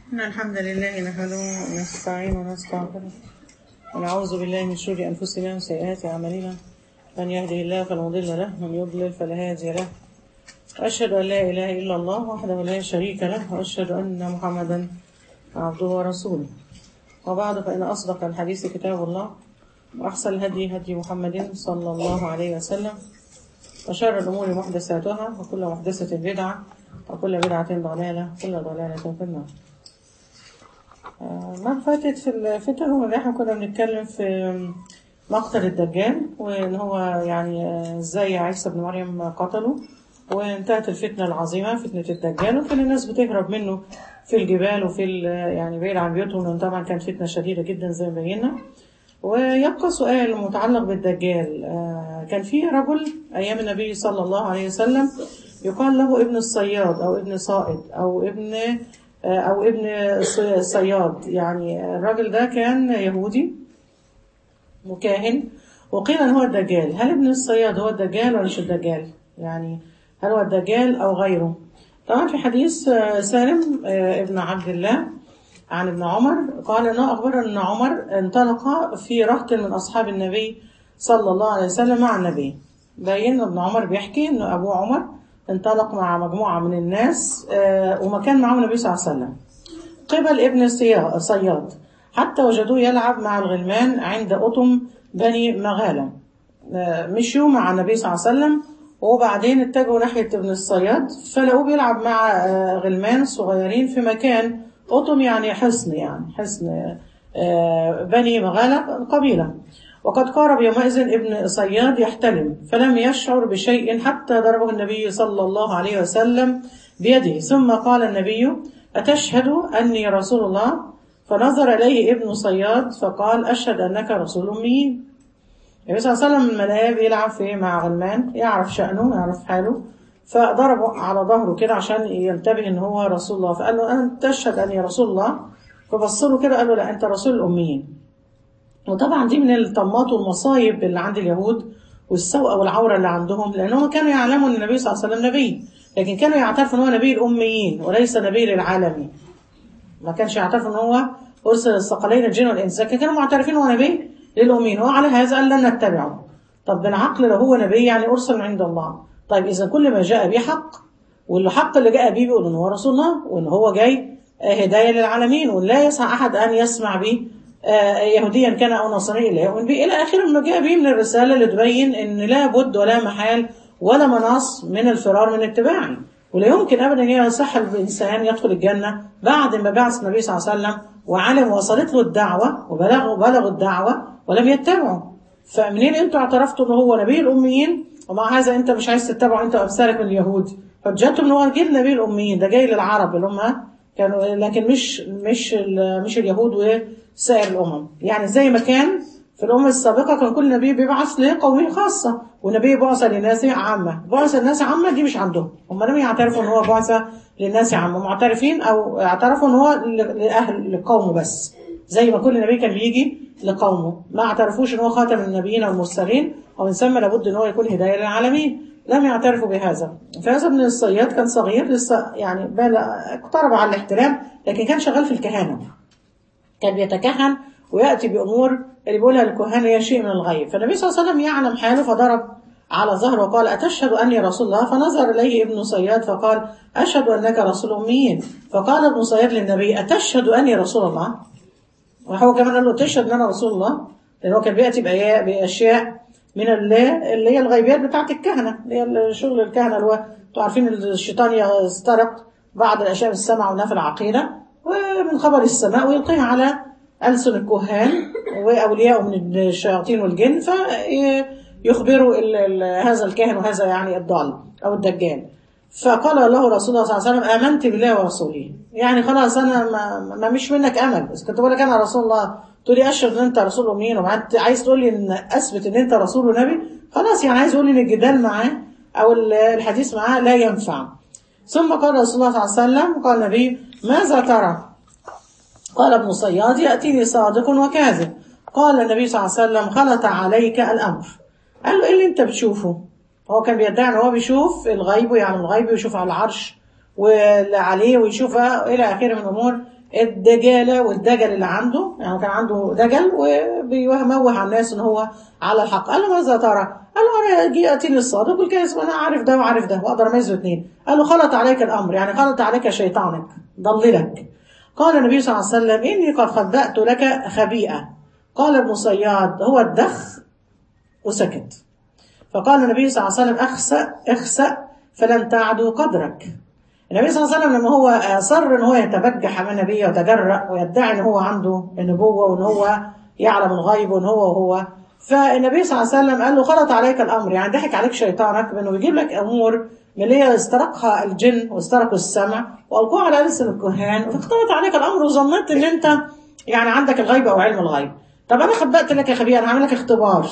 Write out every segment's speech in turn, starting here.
إن الحمد لله نحمده ونستعين ونستغفره ونعوذ بالله من شرور أنفسنا وسيئات أعمالنا من يهده الله فلا مضل له ومن يضلل فلا هادي له وأشهد أن لا إله إلا الله وحده لا شريك له وأشهد أن محمدا عبده ورسوله وبعد فإن أصدق الحديث كتاب الله وأحسن الهدي هدي محمد صلى الله عليه وسلم وشر الأمور محدثاتها وكل محدثة بدعة وكل بدعة ضلالة وكل ضلالة في النار آه، ما فاتت في الفتن هو اللي احنا كنا بنتكلم في مقتل الدجال وان هو يعني آه، ازاي عيسى بن مريم قتله وانتهت الفتنة العظيمة فتنة الدجال وكان الناس بتهرب منه في الجبال وفي ال- يعني بعيد عن بيوتهم لأن طبعا كانت فتنة شديدة جدا زي ما بينا ويبقى سؤال متعلق بالدجال آه، كان في رجل أيام النبي صلى الله عليه وسلم يقال له ابن الصياد أو ابن صائد أو ابن آه، أو ابن صي- صياد يعني الراجل ده كان يهودي وكاهن وقيل ان هو الدجال هل ابن الصياد هو الدجال ولا مش الدجال يعني هل هو الدجال او غيره طبعا في حديث آه، سالم آه، ابن عبد الله عن ابن عمر قال انه اخبر ان عمر انطلق في رهط من اصحاب النبي صلى الله عليه وسلم مع النبي باين ابن عمر بيحكي ان ابو عمر انطلق مع مجموعه من الناس آه، وما كان معهم النبي صلى الله عليه وسلم قبل ابن الصيا- الصياد حتى وجدوه يلعب مع الغلمان عند أطم بني مغالة آه، مشيوا مع النبي صلى الله عليه وسلم وبعدين اتجهوا ناحية ابن الصياد فلقوه بيلعب مع آه، غلمان صغيرين في مكان أطم يعني حصن يعني حصن آه، بني مغالة قبيلة وقد قارب يومئذ ابن صياد يحتلم فلم يشعر بشيء حتى ضربه النبي صلى الله عليه وسلم بيده ثم قال النبي أتشهد أني رسول الله فنظر إليه ابن صياد فقال أشهد أنك رسول أميين النبي صلى الله عليه وسلم لما لقاه بيلعب في مع غلمان يعرف شأنه يعرف حاله فضربه على ظهره كده عشان ينتبه ان هو رسول الله فقال له انت تشهد اني رسول الله فبص له كده قال له لا انت رسول الاميين وطبعا دي من الطمات والمصايب اللي عند اليهود والسوء والعورة اللي عندهم لأنهم كانوا يعلموا أن النبي صلى الله عليه وسلم نبي لكن كانوا يعترفوا أن هو نبي الأميين وليس نبي للعالمين ما كانش يعترف ان هو ارسل الثقلين الجن والانس لكن كانوا معترفين هو نبي للامين وعلى هذا قال لن نتبعه طب بالعقل لو هو نبي يعني ارسل من عند الله طيب اذا كل ما جاء به حق والحق اللي جاء به بيقول ان هو رسول الله وان هو جاي آه، هدايه للعالمين ولا يسعى احد ان يسمع به آه، يهوديا كان او نصرانيا لا يؤمن به الى اخره ما جاء به من الرساله اللي تبين ان لا بد ولا محال ولا مناص من الفرار من اتباعي ولا يمكن ابدا ان يصح الانسان يدخل الجنه بعد ما بعث النبي صلى الله عليه وسلم وعلم وصلت له الدعوه وبلغوا بلغوا الدعوه ولم يتبعوا فمنين انتوا اعترفتوا ان هو نبي الاميين ومع هذا انت مش عايز تتبعه انت وامثالك من اليهود حجتهم ان هو جه نبي الاميين ده جاي للعرب اللي هم كانوا لكن مش مش ال- مش اليهود وسائر الامم يعني زي ما كان في الأمم السابقة كان كل نبي بيبعث لقومه خاصة ونبي بعث للناس عامة بعث للناس عامة دي مش عندهم هم لم يعترفوا ان هو بعث للناس عامة معترفين او اعترفوا ان هو ل- لأهل لقومه بس زي ما كل نبي كان بيجي لقومه ما اعترفوش ان هو خاتم النبيين والمرسلين ومن ثم لابد ان هو يكون هداية للعالمين لم يعترفوا بهذا فهذا ابن الصياد كان صغير لسه يعني بل اقترب على الاحتلام لكن كان شغال في الكهانة كان بيتكهن ويأتي بأمور اللي بيقولها الكهان هي شيء من الغيب فالنبي صلى الله عليه وسلم يعلم حاله فضرب على ظهره وقال أتشهد أني رسول الله فنظر إليه ابن صياد فقال أشهد أنك رسول أميين فقال ابن صياد للنبي أتشهد أني رسول الله وهو كمان قال له تشهد ان انا رسول الله لان هو كان بياتي بأيا- باشياء من اللي, اللي هي الغيبيات بتاعت الكهنه اللي هي شغل الكهنه اللي هو انتوا عارفين الشيطان يسترق بعض الاشياء من السمع ونفى العقيده ومن خبر السماء ويلقيها على ألسن الكهان وأولياء من الشياطين والجن فيخبروا ال- ال- هذا الكاهن وهذا يعني الضال أو الدجال فقال له رسول الله صلى الله عليه وسلم آمنت بالله ورسوله يعني خلاص أنا ما, ما مش منك أمل بس كنت بقول لك أنا رسول الله تقول لي أشهد إن أنت رسول أمين وبعد عايز تقول لي إن أثبت إن أنت رسول ونبي خلاص يعني عايز يقول لي إن الجدال معاه أو ال- الحديث معاه لا ينفع ثم قال رسول الله صلى الله عليه وسلم قال النبي ماذا ترى قال ابن صياد يأتيني صادق وكاذب قال النبي صلى الله عليه وسلم خلط عليك الأمر قال له إيه اللي أنت بتشوفه هو كان بيدعي ان هو بيشوف الغيب ويعلم الغيب ويشوف على العرش واللي عليه ويشوف الى اخره من الامور الدجالة والدجل اللي عنده يعني كان عنده دجل وبيموه على الناس ان هو على الحق قال له ماذا ترى؟ قال له انا جي اتيني الصادق والكاذب انا عارف ده وعارف ده واقدر اميز اثنين قال له خلط عليك الامر يعني خلط عليك شيطانك ضللك قال النبي صلى الله عليه وسلم اني قد خبأت لك خبيئة قال ابن صياد هو الدخ وسكت فقال النبي صلى الله عليه وسلم اخسأ اخسأ فلن تعدوا قدرك النبي صلى الله عليه وسلم لما هو اصر ان هو يتبجح امام النبي ويتجرأ ويدعي ان هو عنده النبوه وان هو يعلم الغيب وان هو وهو فالنبي صلى الله عليه وسلم قال له خلط عليك الامر يعني ضحك عليك شيطانك بانه بيجيب لك امور من اللي هي استرقها الجن واسترقوا السمع والقوها على السن الكهان فاختلط عليك الامر وظننت ان انت يعني عندك الغيب او علم الغيب طب انا خبأت لك يا خبير انا هعمل لك اختبار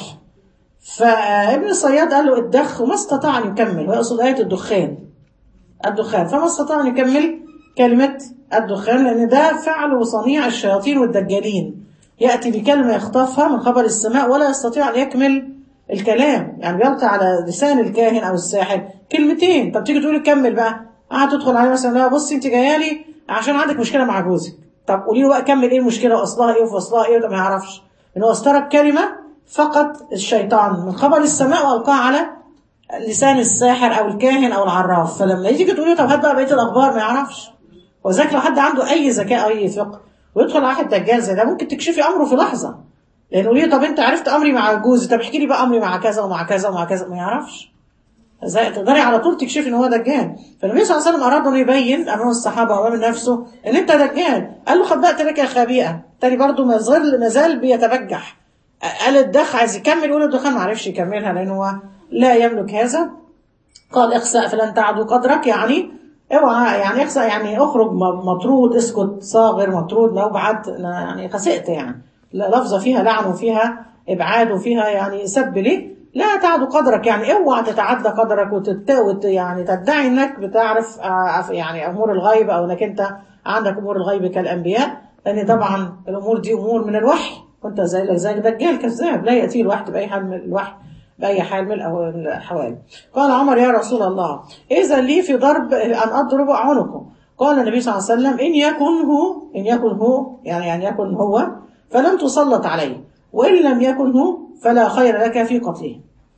فابن الصياد قال له الدخ وما استطاع ان يكمل ويقصد ايه الدخان الدخان فما استطاع ان يكمل كلمه الدخان لان ده فعل وصنيع الشياطين والدجالين ياتي بكلمه يخطفها من خبر السماء ولا يستطيع ان يكمل الكلام يعني بيلقي على لسان الكاهن او الساحر كلمتين طب تيجي تقولي كمل بقى قاعد تدخل عليه مثلا لا بصي انت جايه لي عشان عندك مشكله مع جوزك طب قولي له بقى كمل ايه المشكله واصلها ايه وفصلها ايه ما يعرفش ان هو استرك كلمه فقط الشيطان من خبر السماء والقاها على لسان الساحر او الكاهن او العراف فلما يجي تقول له طب هات بقى بقيه الاخبار ما يعرفش وذاك لو حد عنده اي ذكاء او اي فقه ويدخل على واحد دجال زي ده ممكن تكشفي امره في لحظه لانه ليه طب انت عرفت امري مع جوزي طب احكي لي بقى امري مع كذا ومع كذا ومع كذا ما يعرفش ازاي تقدري على طول تكشفي ان هو دجال فالنبي صلى الله عليه وسلم اراد انه يبين امام الصحابه وامام نفسه ان انت دجال قال له خبأت لك يا خبيئه تاني برضه ما زال ما زال بيتبجح قال الدخ عايز يكمل يقول الدخان ما عرفش يكملها لان هو لا يملك هذا قال اخسأ فلن تعدوا قدرك يعني اوعى يعني اخسأ يعني اخرج مطرود اسكت صاغر مطرود مبعد يعني خسئت يعني لفظه فيها لعن وفيها ابعاد وفيها يعني سب ليه لا تعد قدرك يعني اوعى تتعدى قدرك وتت يعني تدعي انك بتعرف يعني امور الغيب او انك انت عندك امور الغيب كالانبياء لان طبعا الامور دي امور من الوحي وانت زي زي دجال كذاب لا ياتي الوحي باي حال من الوحي باي حال من الاحوال قال عمر يا رسول الله اذا لي في ضرب ان اضرب عنقه قال النبي صلى الله عليه وسلم ان يكن هو ان يكن هو يعني ان يكن هو فلن تسلط عليه وان لم يكن هو فلا خير لك في قتله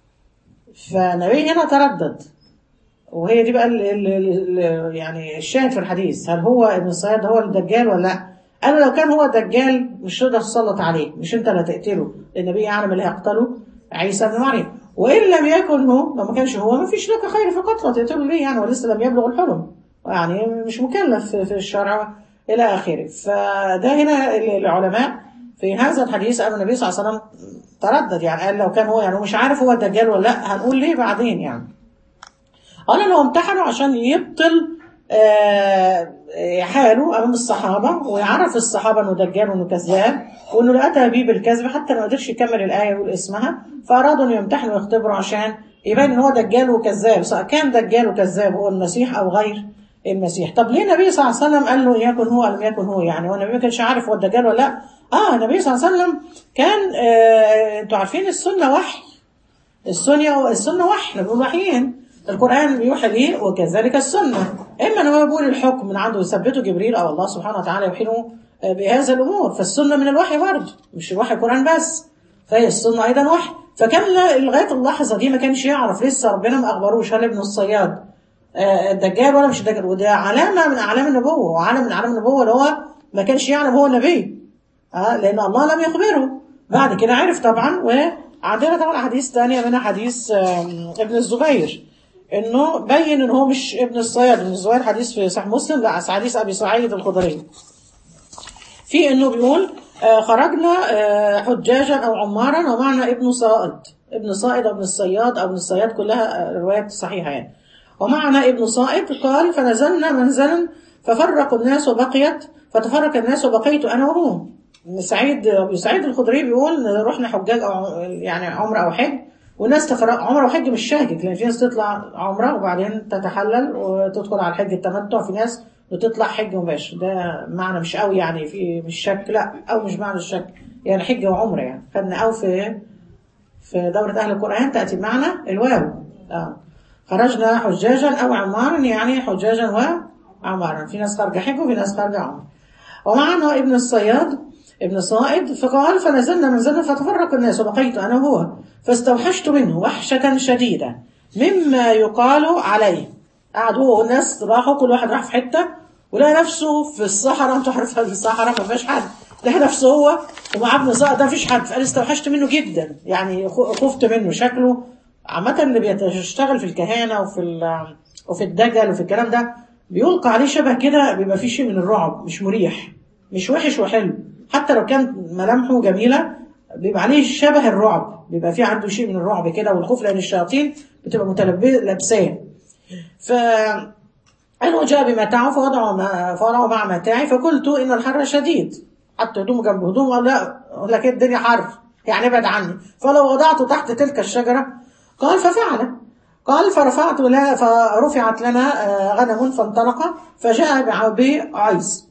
فالنبي هنا تردد وهي دي بقى ال ال ال يعني الشاهد في الحديث هل هو ابن الصياد هو الدجال ولا لا قال لو كان هو دجال مش تقدر تسلط عليه مش انت اللي هتقتله النبي يعلم اللي هيقتله عيسى بن مريم وان لم يكن هو لو ما كانش هو ما فيش لك خير في قتله تقتله ليه يعني ولسه لم يبلغ الحلم يعني مش مكلف في الشرع الى اخره فده هنا العلماء في هذا الحديث قال النبي صلى الله عليه وسلم تردد يعني قال لو كان هو يعني مش عارف هو الدجال ولا لا هنقول ليه بعدين يعني قال لو امتحنوا عشان يبطل حاله امام الصحابه ويعرف الصحابه انه دجال وانه كذاب وانه لا اتى به بالكذب حتى ما قدرش يكمل الايه ويقول اسمها فارادوا انه يمتحنوا ويختبروا عشان يبين ان هو دجال وكذاب سواء كان دجال وكذاب هو المسيح او غير المسيح طب ليه النبي صلى الله عليه وسلم قال له يكن هو لم يكن هو يعني هو النبي ما كانش عارف هو الدجال ولا لا اه النبي صلى الله عليه وسلم كان آه انتوا عارفين السنه وحي السنه السنه وحي احنا بنقول وحيين القرآن بيوحي ليه وكذلك السنة إما أن هو بيقول الحكم من عنده يثبته جبريل أو الله سبحانه وتعالى يوحيه بهذا الأمور فالسنة من الوحي برضه مش الوحي القرآن بس فهي السنة أيضا وحي فكان لغاية اللحظة دي ما كانش يعرف لسه ربنا ما أخبروش هل ابن الصياد الدجال ولا مش الدجال وده علامة من أعلام النبوة وعلم من أعلام النبوة اللي هو ما كانش يعلم هو النبي آه لأن الله لم يخبره بعد كده عرف طبعا وعندنا طبعا حديث ثانية منها حديث ابن الزبير انه بين ان هو مش ابن الصياد ابن الزبير حديث في صحيح مسلم لا حديث ابي سعيد الخدري في انه بيقول آه خرجنا آه حجاجا او عمارا ومعنا ابن صائد ابن صائد او ابن الصياد او ابن الصياد كلها روايات صحيحه يعني ومعنا ابن صائد قال فنزلنا منزلا ففرق الناس وبقيت فتفرق الناس وبقيت انا وهو سعيد ابو سعيد الخدري بيقول رحنا حجاج او يعني عمره او حج والناس تفرق عمره وحج مش شاكك لان في ناس تطلع عمره وبعدين تتحلل وتدخل على الحج التمتع في ناس بتطلع حج مباشر ده معنى مش قوي يعني في مش شك لا او مش معنى الشك يعني حج وعمره يعني خدنا او في في دورة أهل القرآن تأتي بمعنى الواو آه. خرجنا حجاجا أو عمارا يعني حجاجا وعمارا في ناس خارجة حج وفي ناس خارجة عمر ومعنا ابن الصياد ابن صائد فقال فنزلنا منزلنا فتفرق الناس وبقيت أنا وهو فاستوحشت منه وحشة شديدة مما يقال عليه قعد هو والناس راحوا كل واحد راح في حتة ولقى نفسه في الصحراء انتوا عارفين في الصحراء ما فيهاش حد لقى نفسه هو ومعاه ابن صائد ده مفيش حد فقال استوحشت منه جدا يعني خفت منه شكله عامة اللي بيشتغل في الكهانة وفي وفي الدجل وفي الكلام ده بيلقى عليه شبه كده بيبقى فيه شيء من الرعب مش مريح مش وحش وحلو حتى لو كان ملامحه جميلة بيبقى عليه شبه الرعب بيبقى فيه عنده شيء من الرعب كده والخوف لأن الشياطين بتبقى متلبساه ف قال وجاء بمتاعه فوضعه فوضعه مع متاعي فقلت إن الحر شديد حط هدومه جنب هدومه لا لكن الدنيا حر يعني ابعد عني فلو وضعته تحت تلك الشجرة قال ففعل قال فرفعت لها فرفعت لنا غنم فانطلق فجاء بعيس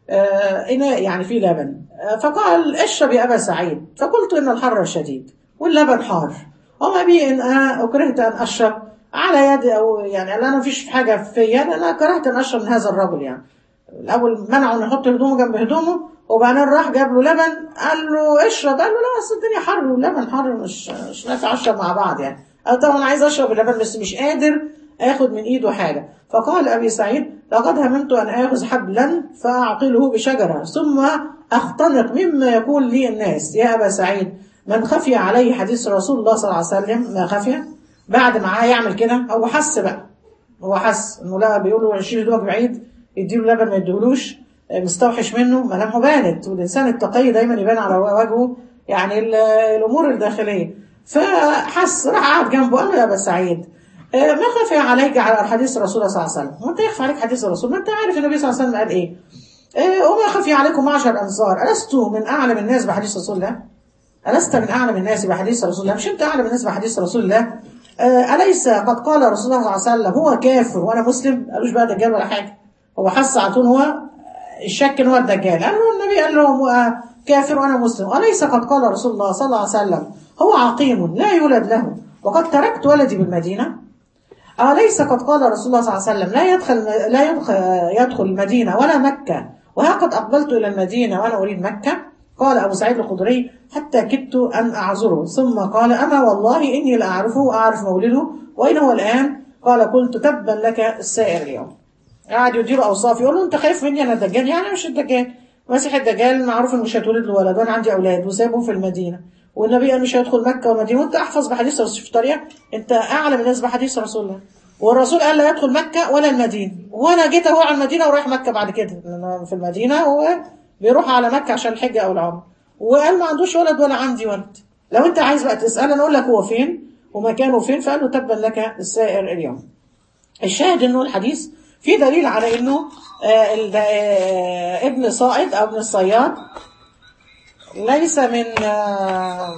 إناء يعني في لبن فقال اشرب يا أبا سعيد فقلت إن الحر شديد واللبن حار وما بي إن أنا أكرهت أن أشرب على يد أو يعني أنا مفيش حاجة فيا أنا كرهت أن أشرب من هذا الرجل يعني الأول منعه إنه يحط هدومه جنب هدومه وبعدين راح جاب له لبن قال له اشرب قال له لا بس الدنيا حر واللبن حر مش مش نافع اشرب مع بعض يعني قال طبعا انا عايز اشرب اللبن بس مش قادر اخد من ايده حاجه فقال ابي سعيد لقد هممت ان اخذ حبلا فاعقله بشجره ثم اختنق مما يقول لي الناس يا ابا سعيد من خفي عليه حديث رسول الله صلى الله عليه وسلم ما خفي بعد ما يعمل كده هو حس بقى هو حس انه لا بيقولوا شيل هدومك بعيد يديله لبن ما يديهولوش مستوحش منه ملامحه بانت والإنسان التقي دايما يبان على وجهه يعني الأمور الداخلية فحس راح قعد جنبه قال له يا أبا سعيد ما خفي عليك على حديث الرسول صلى الله عليه وسلم وانت يخفى عليك حديث الرسول ما انت عارف النبي صلى الله عليه وسلم قال ايه وما خفي عليكم معشر أنصار ألست من أعلم الناس بحديث رسول الله ألست من أعلم الناس بحديث رسول الله مش أنت أعلم الناس بحديث رسول الله أليس قد قال رسول الله صلى الله عليه وسلم هو كافر وأنا مسلم قالوش بقى دجال ولا حاجة هو حس على طول هو الشك ان هو الدجال قال له النبي قال له كافر وانا مسلم اليس قد قال رسول الله صلى الله عليه وسلم هو عقيم لا يولد له وقد تركت ولدي بالمدينه اليس قد قال رسول الله صلى الله عليه وسلم لا يدخل لا يدخل, يدخل المدينه ولا مكه وها قد اقبلت الى المدينه وانا اريد مكه قال ابو سعيد الخدري حتى كدت ان اعذره ثم قال اما والله اني لاعرفه واعرف مولده واين هو الان قال قلت تبا لك السائر اليوم قاعد يديله اوصاف يقول له انت خايف مني انا الدجال يعني مش الدجال مسيح الدجال معروف انه مش هيتولد له ولد وانا عندي اولاد وسابهم في المدينه والنبي قال مش هيدخل مكه والمدينه وانت احفظ بحديث رسول في الطريق انت اعلم الناس بحديث رسول الله والرسول قال لا يدخل مكه ولا المدينه وانا جيت اهو على المدينه ورايح مكه بعد كده في المدينه هو بيروح على مكه عشان الحجه او العمره وقال ما عندوش ولد ولا عندي ولد لو انت عايز بقى تسال انا اقول لك هو فين ومكانه فين فقال له تبا لك السائر اليوم الشاهد انه الحديث في دليل على انه آه آه ابن صائد او ابن الصياد ليس من آه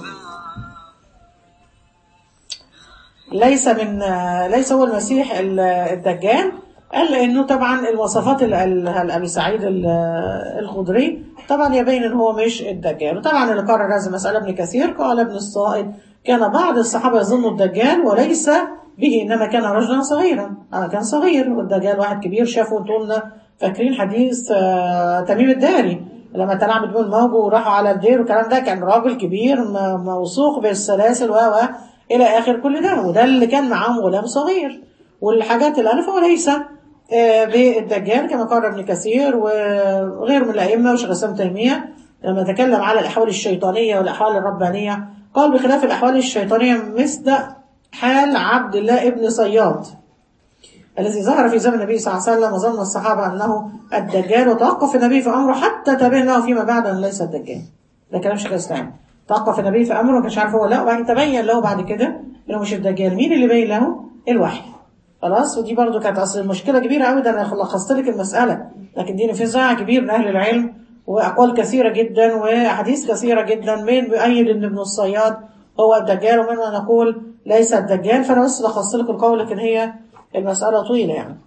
ليس من ليس هو المسيح الدجال قال انه طبعا المواصفات ابي سعيد الخدري طبعا يبين ان هو مش الدجال وطبعا اللي قرر هذه المساله ابن كثير قال ابن الصائد كان بعض الصحابه يظنوا الدجال وليس به انما كان رجلا صغيرا آه كان صغير والدجال واحد كبير شافه انتوا فاكرين حديث آه تميم الداري لما تلعب بدون موج وراحوا على الدير والكلام ده كان راجل كبير موثوق بالسلاسل و الى اخر كل ده وده اللي كان معاهم غلام صغير والحاجات اللي فهو ليس آه بالدجال كما قال ابن كثير وغير من الائمه وشيخ الاسلام تيميه لما تكلم على الاحوال الشيطانيه والاحوال الربانيه قال بخلاف الاحوال الشيطانيه مثل حال عبد الله ابن صياد الذي ظهر في زمن النبي صلى الله عليه وسلم وظن الصحابة أنه الدجال وتوقف النبي في أمره حتى تبين له فيما بعد أنه ليس الدجال ده كلام شيخ الإسلام توقف النبي في أمره ما كانش عارف هو لا وبعدين تبين له بعد كده أنه مش الدجال مين اللي بين له؟ الوحي خلاص ودي برضو كانت أصل المشكلة كبيرة قوي ده أنا لخصت لك المسألة لكن دي نفاذ كبير من أهل العلم وأقوال كثيرة جدا وأحاديث كثيرة جدا من بيؤيد أن ابن الصياد هو الدجال ومنها نقول ليس الدجال فأنا بس لخصت لك القول لكن هي المسألة طويلة يعني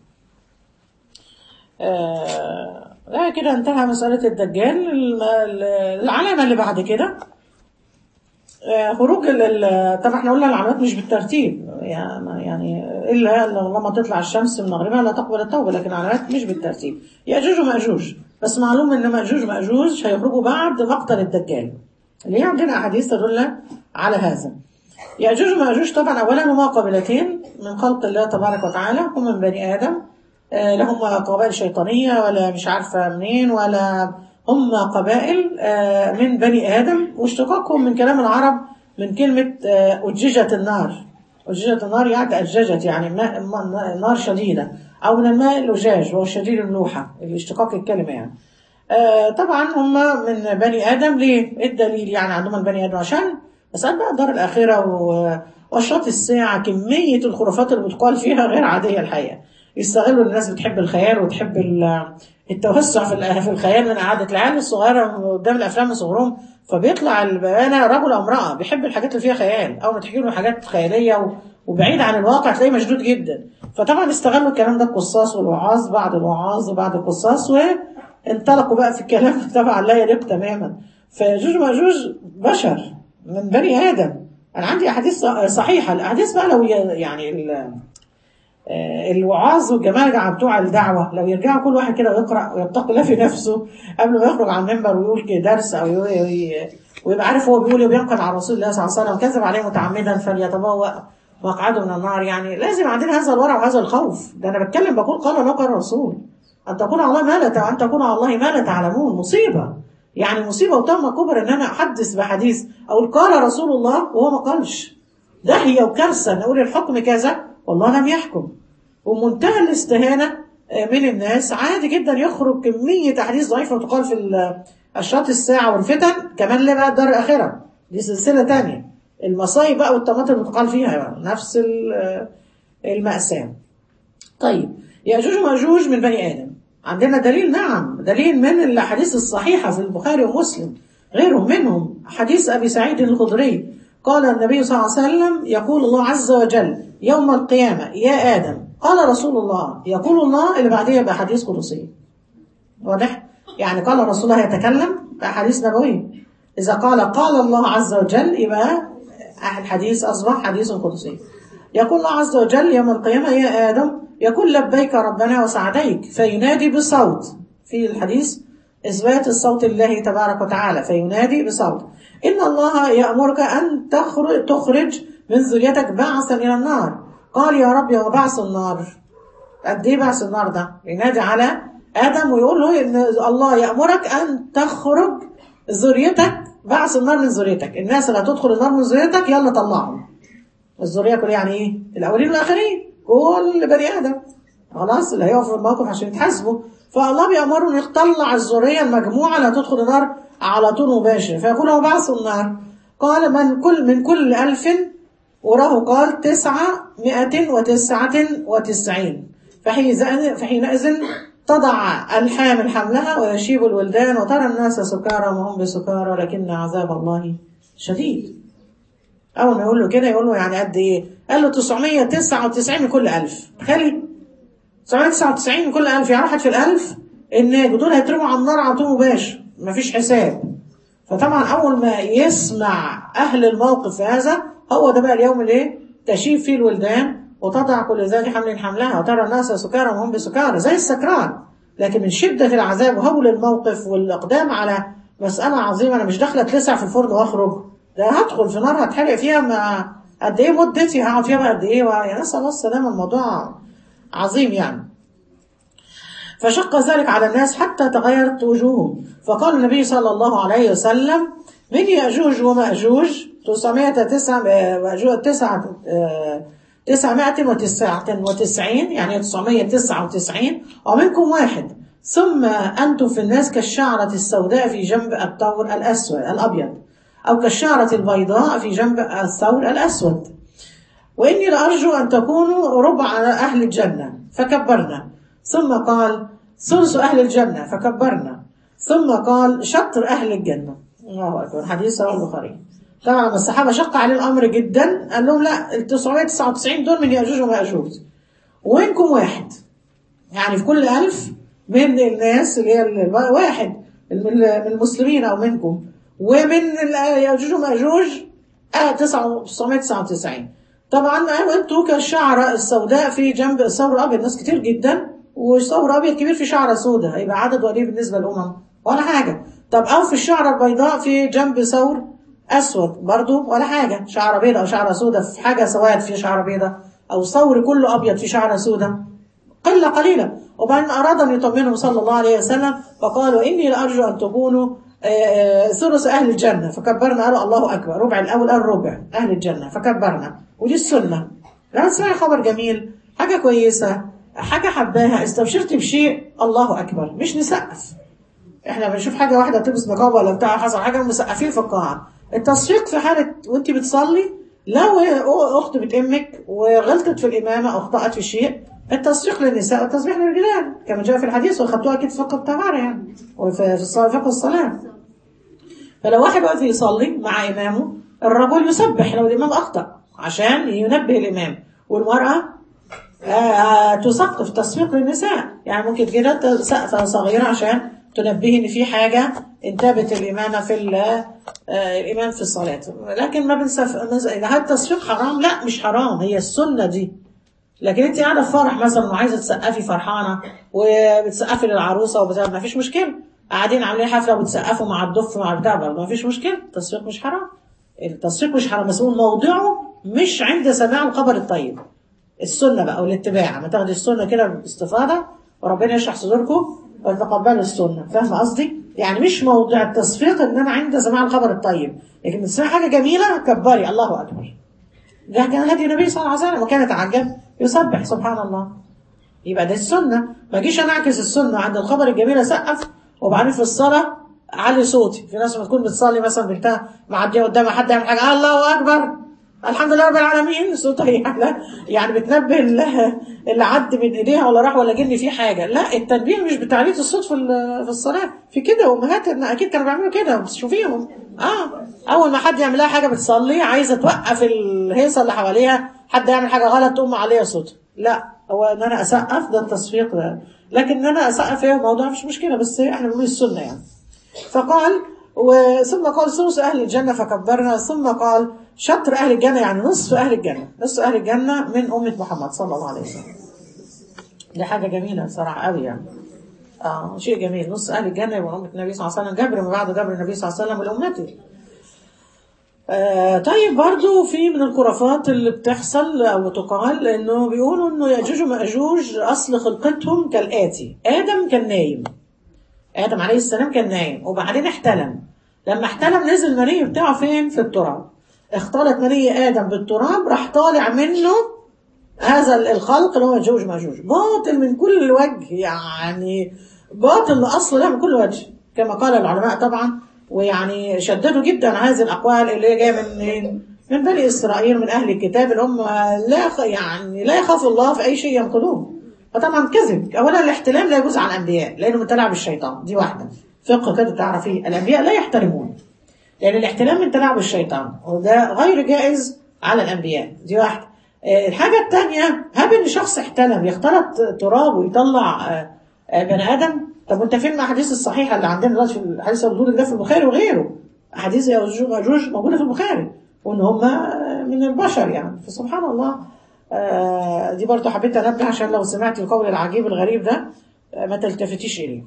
آه لا كده انتهى مسألة الدجال العلامة اللي بعد كده آه خروج طبعا احنا قلنا العلامات مش بالترتيب يعني يعني الا لما تطلع الشمس من مغربها لا تقبل التوبه لكن العلامات مش بالترتيب ياجوج وماجوج بس معلوم ان مأجوج مأجوج هيخرجوا بعد مقتل الدجال اللي هي عندنا احاديث تدل على هذا يأجوج ومأجوج طبعا اولا هما قبيلتين من خلق الله تبارك وتعالى هم من بني ادم آه، لا هم قبائل شيطانيه ولا مش عارفه منين ولا هم قبائل آه، من بني ادم واشتقاقهم من كلام العرب من كلمه آه، أججت النار أججت النار يعني تأججت يعني ماء ماء- نار شديدة أو من الماء الأجاج وهو شديد الملوحة الاشتقاق الكلمة يعني آه، طبعا هم من بني آدم ليه؟ إيه الدليل يعني عندهم البني آدم عشان مسألة بقى دار الآخرة و- وأشراط الساعة كمية الخرافات اللي بتقال فيها غير عادية الحقيقة يستغلوا إن الناس بتحب الخيال وتحب ال- التوسع في ال- في الخيال من قعدة العيال الصغيرة قدام الأفلام من صغرهم فبيطلع البيانة رجل أو امرأة بيحب الحاجات اللي فيها خيال أول ما تحكي له حاجات خيالية و- وبعيد عن الواقع تلاقيه مشدود جدا فطبعا استغلوا الكلام ده القصاص والوعاظ بعد الوعاظ وبعد القصاص وانطلقوا بقى في الكلام طبعا لا يليق تماما فجوج ماجوج بشر من بني ادم انا عندي احاديث صحيحه الاحاديث بقى لو ي- يعني ال- آه، الوعاظ والجماعه بتوع الدعوه لو يرجعوا كل واحد كده ويقرا ويتقي الله في نفسه قبل ما يخرج على المنبر ويقول كده درس او ي- ي- ويبقى عارف هو بيقول إيه وبينقل على رسول الله صلى الله عليه وسلم كذب عليه متعمدا فليتبوأ مقعده من النار يعني لازم عندنا هذا الورع وهذا الخوف ده انا بتكلم بقول قال الله قال الرسول ان تقول على الله ما لا تع- ان تقول على الله ما لا تعلمون مصيبه يعني مصيبه وتم كبر ان انا احدث بحديث اقول قال رسول الله وهو ما قالش داهيه وكارثه نقول الحكم كذا والله لم يحكم ومنتهى الاستهانة آه، من الناس عادي جدا يخرج كمية أحاديث ضعيفة تقال في ال- أشراط الساعة والفتن كمان اللي بقى الدار الآخرة دي سلسلة تانية المصايب بقى والطماطم اللي تقال فيها بقى. نفس ال- آه، المأساة طيب يأجوج ومأجوج من بني آدم عندنا دليل نعم دليل من الأحاديث الصحيحة في البخاري ومسلم غيرهم منهم حديث أبي سعيد الخدري قال النبي صلى الله عليه وسلم يقول الله عز وجل يوم القيامة يا آدم قال رسول الله يقول الله اللي بعديه يبقى حديث قدسي واضح يعني قال رسول الله يتكلم بقى حديث نبوي إذا قال قال الله عز وجل يبقى الحديث أصبح حديث قدسي يقول الله عز وجل يوم القيامة يا آدم يقول لبيك ربنا وسعديك فينادي بصوت في الحديث إثبات الصوت الله تبارك وتعالى فينادي بصوت إن الله يأمرك أن تخرج, تخرج من ذريتك بعثا إلى النار قال يا رب يوم بعث النار قد إيه بعث النار ده ينادي على آدم ويقول له إن الله يأمرك أن تخرج ذريتك بعث النار من ذريتك الناس اللي هتدخل النار من ذريتك يلا طلعهم الذريه كلها يعني ايه؟ الاولين والاخرين كل بني ادم خلاص اللي هيقف في الموقف عشان يتحاسبوا فالله بيامره انه يطلع الذريه المجموعه اللي هتدخل النار على طول مباشر فيقول هو بعث النار قال من كل من كل ألف وراه قال تسعة مئة وتسعة وتسعين فحينئذ فحينئذ تضع الحامل حملها ويشيب الولدان وترى الناس سكارى وهم بسكارى لكن عذاب الله شديد اول ما يقول له كده يقول له يعني قد ايه قال له 999 من كل 1000 تخيلي 999 من كل 1000 يعني راحت في الألف ان دول هيترموا على النار على طول مباشر مفيش حساب فطبعا اول ما يسمع اهل الموقف هذا هو ده بقى اليوم اللي ايه تشيب فيه الولدان وتضع كل ذات حمل حملها وترى الناس سكارى وهم بسكارى زي السكران لكن من شدة العذاب وهول الموقف والإقدام على مسألة عظيمة أنا مش داخلة اتلسع في الفرن وأخرج ده هدخل في نار هتحرق فيها ما قد إيه مدتي هقعد فيها بقى قد إيه يعني نسأل الله السلامة الموضوع عظيم يعني فشق ذلك على الناس حتى تغيرت وجوههم فقال النبي صلى الله عليه وسلم من يأجوج ومأجوج 909 مأجوج 9 تسعمائة وتسعة وتسعين يعني 999 ومنكم واحد ثم أنتم في الناس كالشعرة السوداء في جنب الثور الأسود الأبيض أو كالشعرة البيضاء في جنب الثور الأسود وإني لأرجو أن تكونوا ربع أهل الجنة فكبرنا ثم قال ثلث أهل الجنة فكبرنا ثم قال شطر أهل الجنة الله أكبر حديث رواه البخاري طبعا لما الصحابة شق عليه الأمر جدا قال لهم لا ال 999 دول من يأجوج ومأجوج وينكم واحد يعني في كل ألف من الناس اللي هي واحد من المسلمين أو منكم ومن يأجوج ومأجوج 999 طبعا انتوا كالشعرة السوداء في جنب الثور الأبيض ناس كتير جدا وثور ابيض كبير في شعره سوداء هيبقى عدد قليل بالنسبه للامم ولا حاجه طب او في الشعره البيضاء في جنب ثور اسود برضو ولا حاجه شعره بيضاء او شعره سوداء في حاجه سواد في شعره بيضاء او ثور كله ابيض في شعره سوداء قله قليله وبعدين اراد ان يطمنهم صلى الله عليه وسلم فقالوا اني لارجو ان تكونوا آه، آه، ثلث اهل الجنه فكبرنا قالوا الله اكبر ربع الاول قال ربع اهل الجنه فكبرنا ودي السنه لما تسمعي خبر جميل حاجه كويسه حاجه حباها استبشرتي بشيء الله اكبر مش نسقف احنا بنشوف حاجه واحده تلبس نقاب ولا بتاع حصل حاجه مسقفين في القاعه التصفيق في حاله وانت بتصلي لو اخت بتأمك وغلطت في الامامه او اخطات في شيء التصفيق للنساء والتسبيح للرجال كما جاء في الحديث واخدتوها اكيد في فقه الطهاره يعني وفي في الصلاة- فقه الصلاه فلو واحد واقف يصلي مع امامه الرجل يسبح لو الامام اخطا عشان ينبه الامام والمراه آه، تسقف تصفيق للنساء يعني ممكن كده سقفة صغيرة عشان تنبه ان في حاجة انتبت الإمامة في ال- آه، الإمام في الصلاة لكن ما بنسف هذا التصفيق حرام لا مش حرام هي السنة دي لكن انت قاعده في فرح مثلا وعايزه تسقفي فرحانه وبتسقفي للعروسه وبتاع ما فيش مشكله قاعدين عاملين حفله وبتسقفوا مع الدف مع بتاع برضه ما فيش مشكله التصفيق مش حرام التصفيق مش حرام بس هو موضعه مش عند سماع الخبر الطيب السنه بقى والاتباع ما تاخدي السنه كده باستفاضه وربنا يشرح صدوركم وتقبلوا السنه فاهمه قصدي؟ يعني مش موضع التصفيق ان انا عند سماع الخبر الطيب لكن تسمعي حاجه جميله كبري الله اكبر ده كان هدي النبي صلى الله عليه وسلم وكان يتعجب يسبح سبحان الله يبقى ده السنه ما اجيش انا اعكس السنه عند الخبر الجميل اسقف وبعدين في الصلاه اعلي صوتي في ناس لما تكون بتصلي مثلا بنتها معديه قدامها حد يعمل حاجه الله اكبر الحمد لله رب العالمين صوتها يعلى يعني بتنبه ال- اللي عد من ايديها ولا راح ولا جن فيه حاجه لا التنبيه مش بتعلية الصوت في ال- في الصلاه في كده امهاتنا اكيد كانوا بيعملوا كده بس شوفيهم اه اول ما حد يعمل لها حاجه بتصلي عايزه توقف الهيصه اللي حواليها حد يعمل حاجه غلط تقوم عليها صوت لا هو ان انا اسقف ده التصفيق ده لكن ان انا اسقف هي موضوع مش مشكله بس احنا بنقول السنه يعني فقال وثم قال ثلث أهل الجنة فكبرنا ثم قال شطر أهل الجنة يعني نصف أهل الجنة نصف أهل الجنة من أمة محمد صلى الله عليه وسلم دي حاجة جميلة صراحة قوي يعني آه شيء جميل نص أهل الجنة يبقى أمة النبي صلى الله عليه وسلم جبر من بعد جبر النبي صلى الله عليه وسلم لأمته آه طيب برضو في من الخرافات اللي بتحصل او تقال انه بيقولوا انه ياجوج وماجوج اصل خلقتهم كالاتي ادم كان نايم ادم عليه السلام كان نايم وبعدين احتلم لما احتلم نزل المني بتاعه فين في التراب اختلط مني ادم بالتراب راح طالع منه هذا الخلق اللي هو ياجوج وماجوج باطل من كل وجه يعني باطل اصل له من كل وجه كما قال العلماء طبعا ويعني شددوا جدا على هذه الاقوال اللي هي جايه من من من بني اسرائيل من اهل الكتاب اللي هم لا خ- يعني لا يخافوا الله في اي شيء ينقلوه فطبعا كذب اولا الاحتلام لا يجوز على الانبياء لانه من تلاعب الشيطان دي واحده فقه كده تعرفيه الانبياء لا يحترمون لان الاحتلام من تلاعب الشيطان وده غير جائز على الانبياء دي واحده آه، الحاجه الثانيه هب ان شخص احتلم يختلط تراب ويطلع آه، آه، بني ادم طب وانت فين الاحاديث الصحيحه اللي عندنا دلوقتي في الحديث الوجود ده في البخاري وغيره احاديث ياجوج وماجوج موجوده في البخاري وان هم آه، من البشر يعني فسبحان الله آه، دي برضه حبيت انبه عشان لو سمعت القول العجيب الغريب ده آه، ما تلتفتيش اليه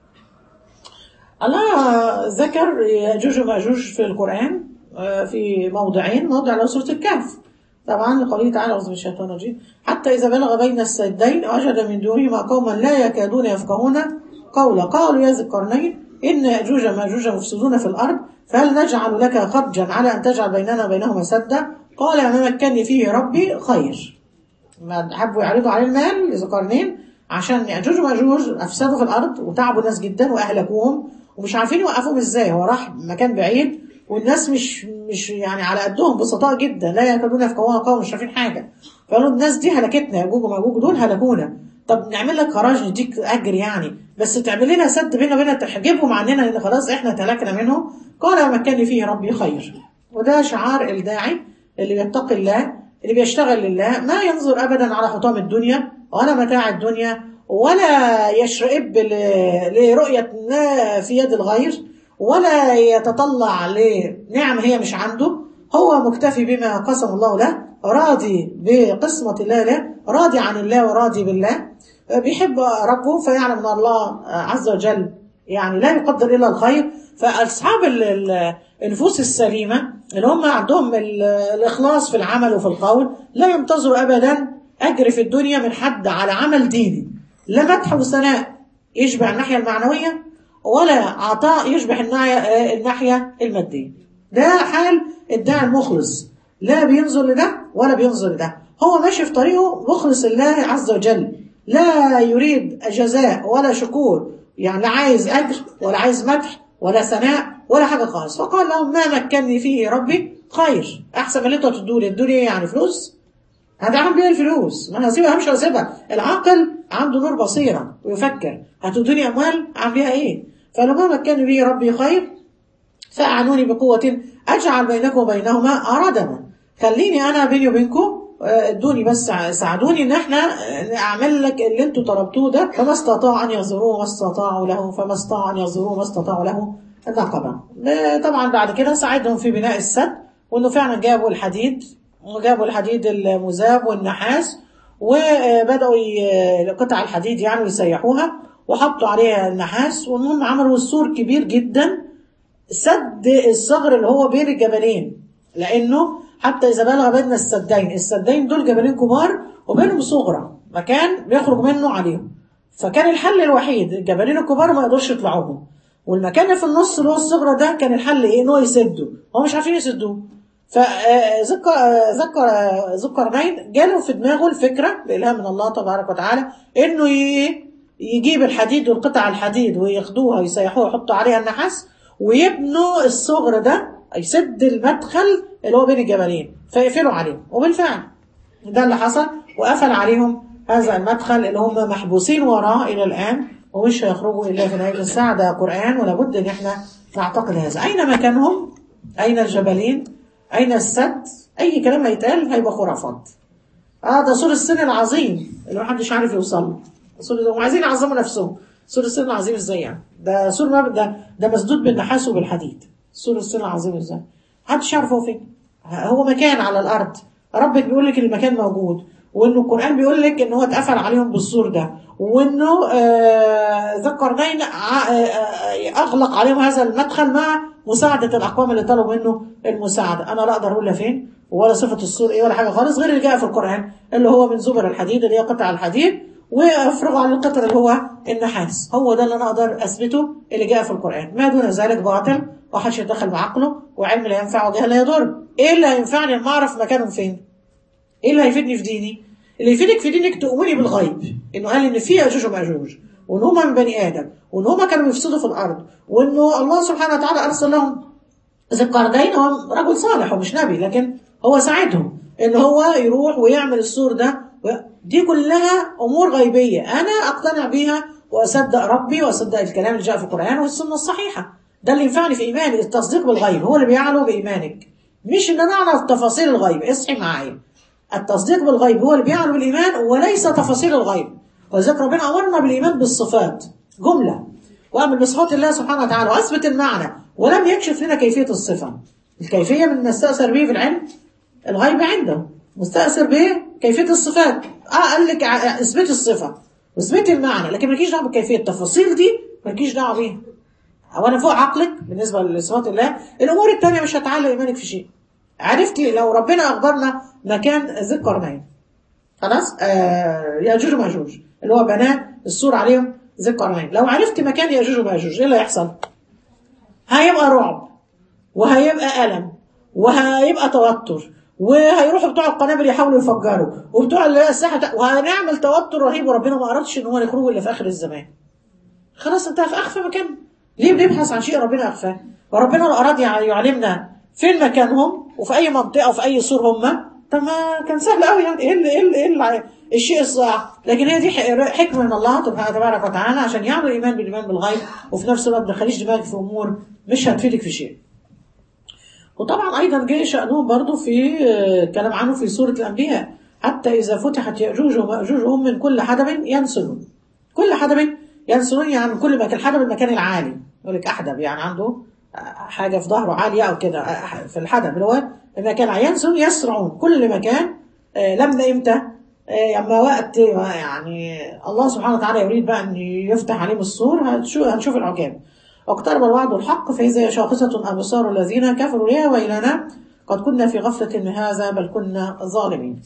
الله ذكر ياجوج وماجوج في القرآن آه، في موضعين موضع له سورة الكهف طبعا لقوله تعالى أعوذ بالله من الشيطان الرجيم حتى إذا بلغ بين السدين وجد من دونهما قوما لا يكادون يفقهون قولا قالوا يا ذي القرنين إن يأجوج وماجوج مفسدون في الأرض فهل نجعل لك خرجا على أن تجعل بيننا وبينهما سدا قال ما مكني فيه ربي خير ما حبوا يعرضوا عليه المال لذي قرنين عشان يأجوج وماجوج أفسدوا في الأرض وتعبوا ناس جدا وأهلكوهم ومش عارفين يوقفوهم إزاي هو راح مكان بعيد والناس مش مش يعني على قدهم بسطاء جدا لا يكادون يفقهون قوم مش عارفين حاجة فقالوا الناس دي هلكتنا يأجوج وماجوج دول هلكونا طب نعمل لك خراج نديك أجر يعني بس تعمل لنا سد بينا وبين تحجبهم عننا لأن خلاص إحنا تهلكنا منهم قال مكاني فيه ربي خير وده شعار الداعي اللي بيتقي الله اللي بيشتغل لله ما ينظر ابدا على حطام الدنيا ولا متاع الدنيا ولا يشرئب ل- لرؤية ما في يد الغير ولا يتطلع لنعم هي مش عنده هو مكتفي بما قسم الله له راضي بقسمة الله له راضي عن الله وراضي بالله بيحب ربه فيعلم ان الله عز وجل يعني لا يقدر الا الخير فاصحاب ال- ال- النفوس السليمه اللي هم عندهم ال- الاخلاص في العمل وفي القول لا ينتظروا ابدا اجر في الدنيا من حد على عمل ديني لا مدح وثناء يشبع الناحيه المعنويه ولا عطاء يشبه الناحيه الناحيه الماديه ده حال الداعي المخلص لا بينظر لده ولا بينظر لده هو ماشي في طريقه مخلص لله عز وجل لا يريد جزاء ولا شكور يعني لا عايز اجر ولا عايز مدح ولا ثناء ولا حاجه خالص فقال لهم ما مكنني فيه ربي خير احسن من اللي انتوا تدوا لي ادوا لي ايه يعني فلوس هتعمل بيها الفلوس ما انا هسيبها همشي واسيبها العاقل عنده نور بصيره ويفكر هتدوني اموال اعمل بيها ايه فلما مكنني به ربي خير فأعنوني بقوة أجعل بينكم وبينهما أردما خليني أنا بيني وبينكم آه، ادوني بس ساعدوني ان احنا آه، اعمل لك اللي انتوا طلبتوه ده فما استطاعوا ان يظهروه ما استطاعوا له فما استطاعوا ان يظهروه ما استطاعوا له النقبة آه، طبعا بعد كده ساعدهم في بناء السد وانه فعلا جابوا الحديد وجابوا الحديد المذاب والنحاس وبدأوا ي- قطع الحديد يعني يسيحوها وحطوا عليها النحاس والمهم عملوا سور كبير جدا سد الصغر اللي هو بين الجبلين لانه حتى اذا بلغ بين السدين السدين دول جبلين كبار وبينهم صغرى مكان بيخرج منه عليهم فكان الحل الوحيد الجبلين الكبار ما يقدرش يطلعوهم والمكان اللي في النص اللي هو الصغرى ده كان الحل ايه ان هو يسده هو مش عارفين يسدوه فذكر ذكر ذو القرنين جاله في دماغه الفكره بإلهام من الله تبارك وتعالى انه ي- يجيب الحديد والقطع الحديد وياخدوها يسيحوها يحطوا عليها النحاس ويبنوا الصغر ده يسد المدخل اللي هو بين الجبلين فيقفلوا عليه وبالفعل ده اللي حصل وقفل عليهم هذا المدخل اللي هم محبوسين وراه الى الان ومش هيخرجوا الا في نهايه الساعه ده قران ولا بد ان احنا نعتقد هذا اين مكانهم اين الجبلين اين السد اي كلام هيتقال هيبقى خرافات اه ده سور السن العظيم اللي محدش عارف يوصل له سور هم عايزين يعظموا نفسهم سور السن العظيم ازاي يعني ده سور ما ده ده مسدود بالنحاس وبالحديد سور السن العظيم ازاي محدش يعرف هو فين هو مكان على الارض ربك بيقول لك المكان موجود وانه القران بيقول لك ان هو اتقفل عليهم بالسور ده وانه آه ذا القرنين ع- آه، آه، اغلق عليهم هذا المدخل مع مساعده الاقوام اللي طلبوا منه المساعده انا لا اقدر اقول لا فين ولا صفه السور ايه ولا حاجه خالص غير اللي جاء في القران اللي هو من زبر الحديد اللي هي قطع الحديد وافرغوا على القطر اللي هو النحاس هو ده اللي انا اقدر اثبته اللي جاء في القران ما دون ذلك باطل وحدش يتدخل بعقله وعلم لا ينفع وجهل لا يضر ايه اللي هينفعني لما اعرف مكانهم فين ايه اللي هيفيدني في ديني اللي يفيدك في دينك تؤمني بالغيب انه قال ان في ياجوج وماجوج وان هم من بني ادم وان هم كانوا بيفسدوا في الارض وانه الله سبحانه وتعالى ارسل لهم ذي القرنين هو رجل صالح ومش نبي لكن هو ساعدهم ان هو يروح ويعمل السور ده و- دي كلها امور غيبيه انا اقتنع بيها واصدق ربي واصدق الكلام اللي جاء في القران والسنه الصحيحه ده اللي ينفعني في ايماني التصديق بالغيب هو اللي بيعلو بايمانك مش ان انا اعرف تفاصيل الغيب اصحي معايا التصديق بالغيب هو اللي بيعلو بالايمان وليس تفاصيل الغيب ولذلك ربنا امرنا بالايمان بالصفات جمله وامن بصفات الله سبحانه وتعالى واثبت المعنى ولم يكشف لنا كيفيه الصفه الكيفيه من نستاثر به في العلم الغيب عنده مستأثر به كيفية الصفات اه قال لك ع- اثبتي الصفة واثبتي المعنى لكن مالكيش دعوة بكيفية التفاصيل دي مالكيش دعوة بيها هو انا فوق عقلك بالنسبة لصفات الله الامور التانية مش هتعلق ايمانك في شيء عرفتي لو ربنا اخبرنا مكان ذي القرنين خلاص آه ياجوج وماجوج اللي هو بناه السور عليهم ذي القرنين لو عرفت مكان ياجوج وماجوج ايه اللي هيحصل؟ هيبقى رعب وهيبقى ألم وهيبقى توتر وهيروحوا بتوع القنابل يحاولوا يفجروا وبتوع اللي هي الساحه بتاع- وهنعمل توتر رهيب وربنا ما ارادش ان هو يخرجوا الا في اخر الزمان خلاص انت في اخفى مكان ليه بنبحث عن شيء ربنا اخفاه وربنا لو اراد يع- يعلمنا فين مكانهم وفي اي منطقه وفي اي سور هم طب ما كان سهل قوي يعني ايه اللي ايه اللي ايه اللي الشيء الصعب لكن هي دي ح- حكمه من الله سبحانه تبارك وتعالى عشان يعمل الايمان بالايمان بالغيب وفي نفس الوقت ما تخليش دماغك في امور مش هتفيدك في شيء وطبعا ايضا جه شانهم برضو في آه، كلام عنه في سوره الانبياء حتى اذا فتحت ياجوج وماجوج هم من كل حدب ينسلون كل حدب ينسلون يعني من كل مكان الحدب المكان العالي يقول لك احدب يعني عنده آه، حاجه في ظهره عاليه او كده آه، في الحدب اللي هو المكان العالي. ينسلون يسرعون كل مكان آه، لما امتى آه، اما وقت يعني الله سبحانه وتعالى يريد بقى ان يفتح عليهم السور هنشوف هنشوف العجاب واقترب الوعد الحق فاذا هي شاخصه ابصار الذين كفروا لها ويلنا قد كنا في غفله من هذا بل كنا ظالمين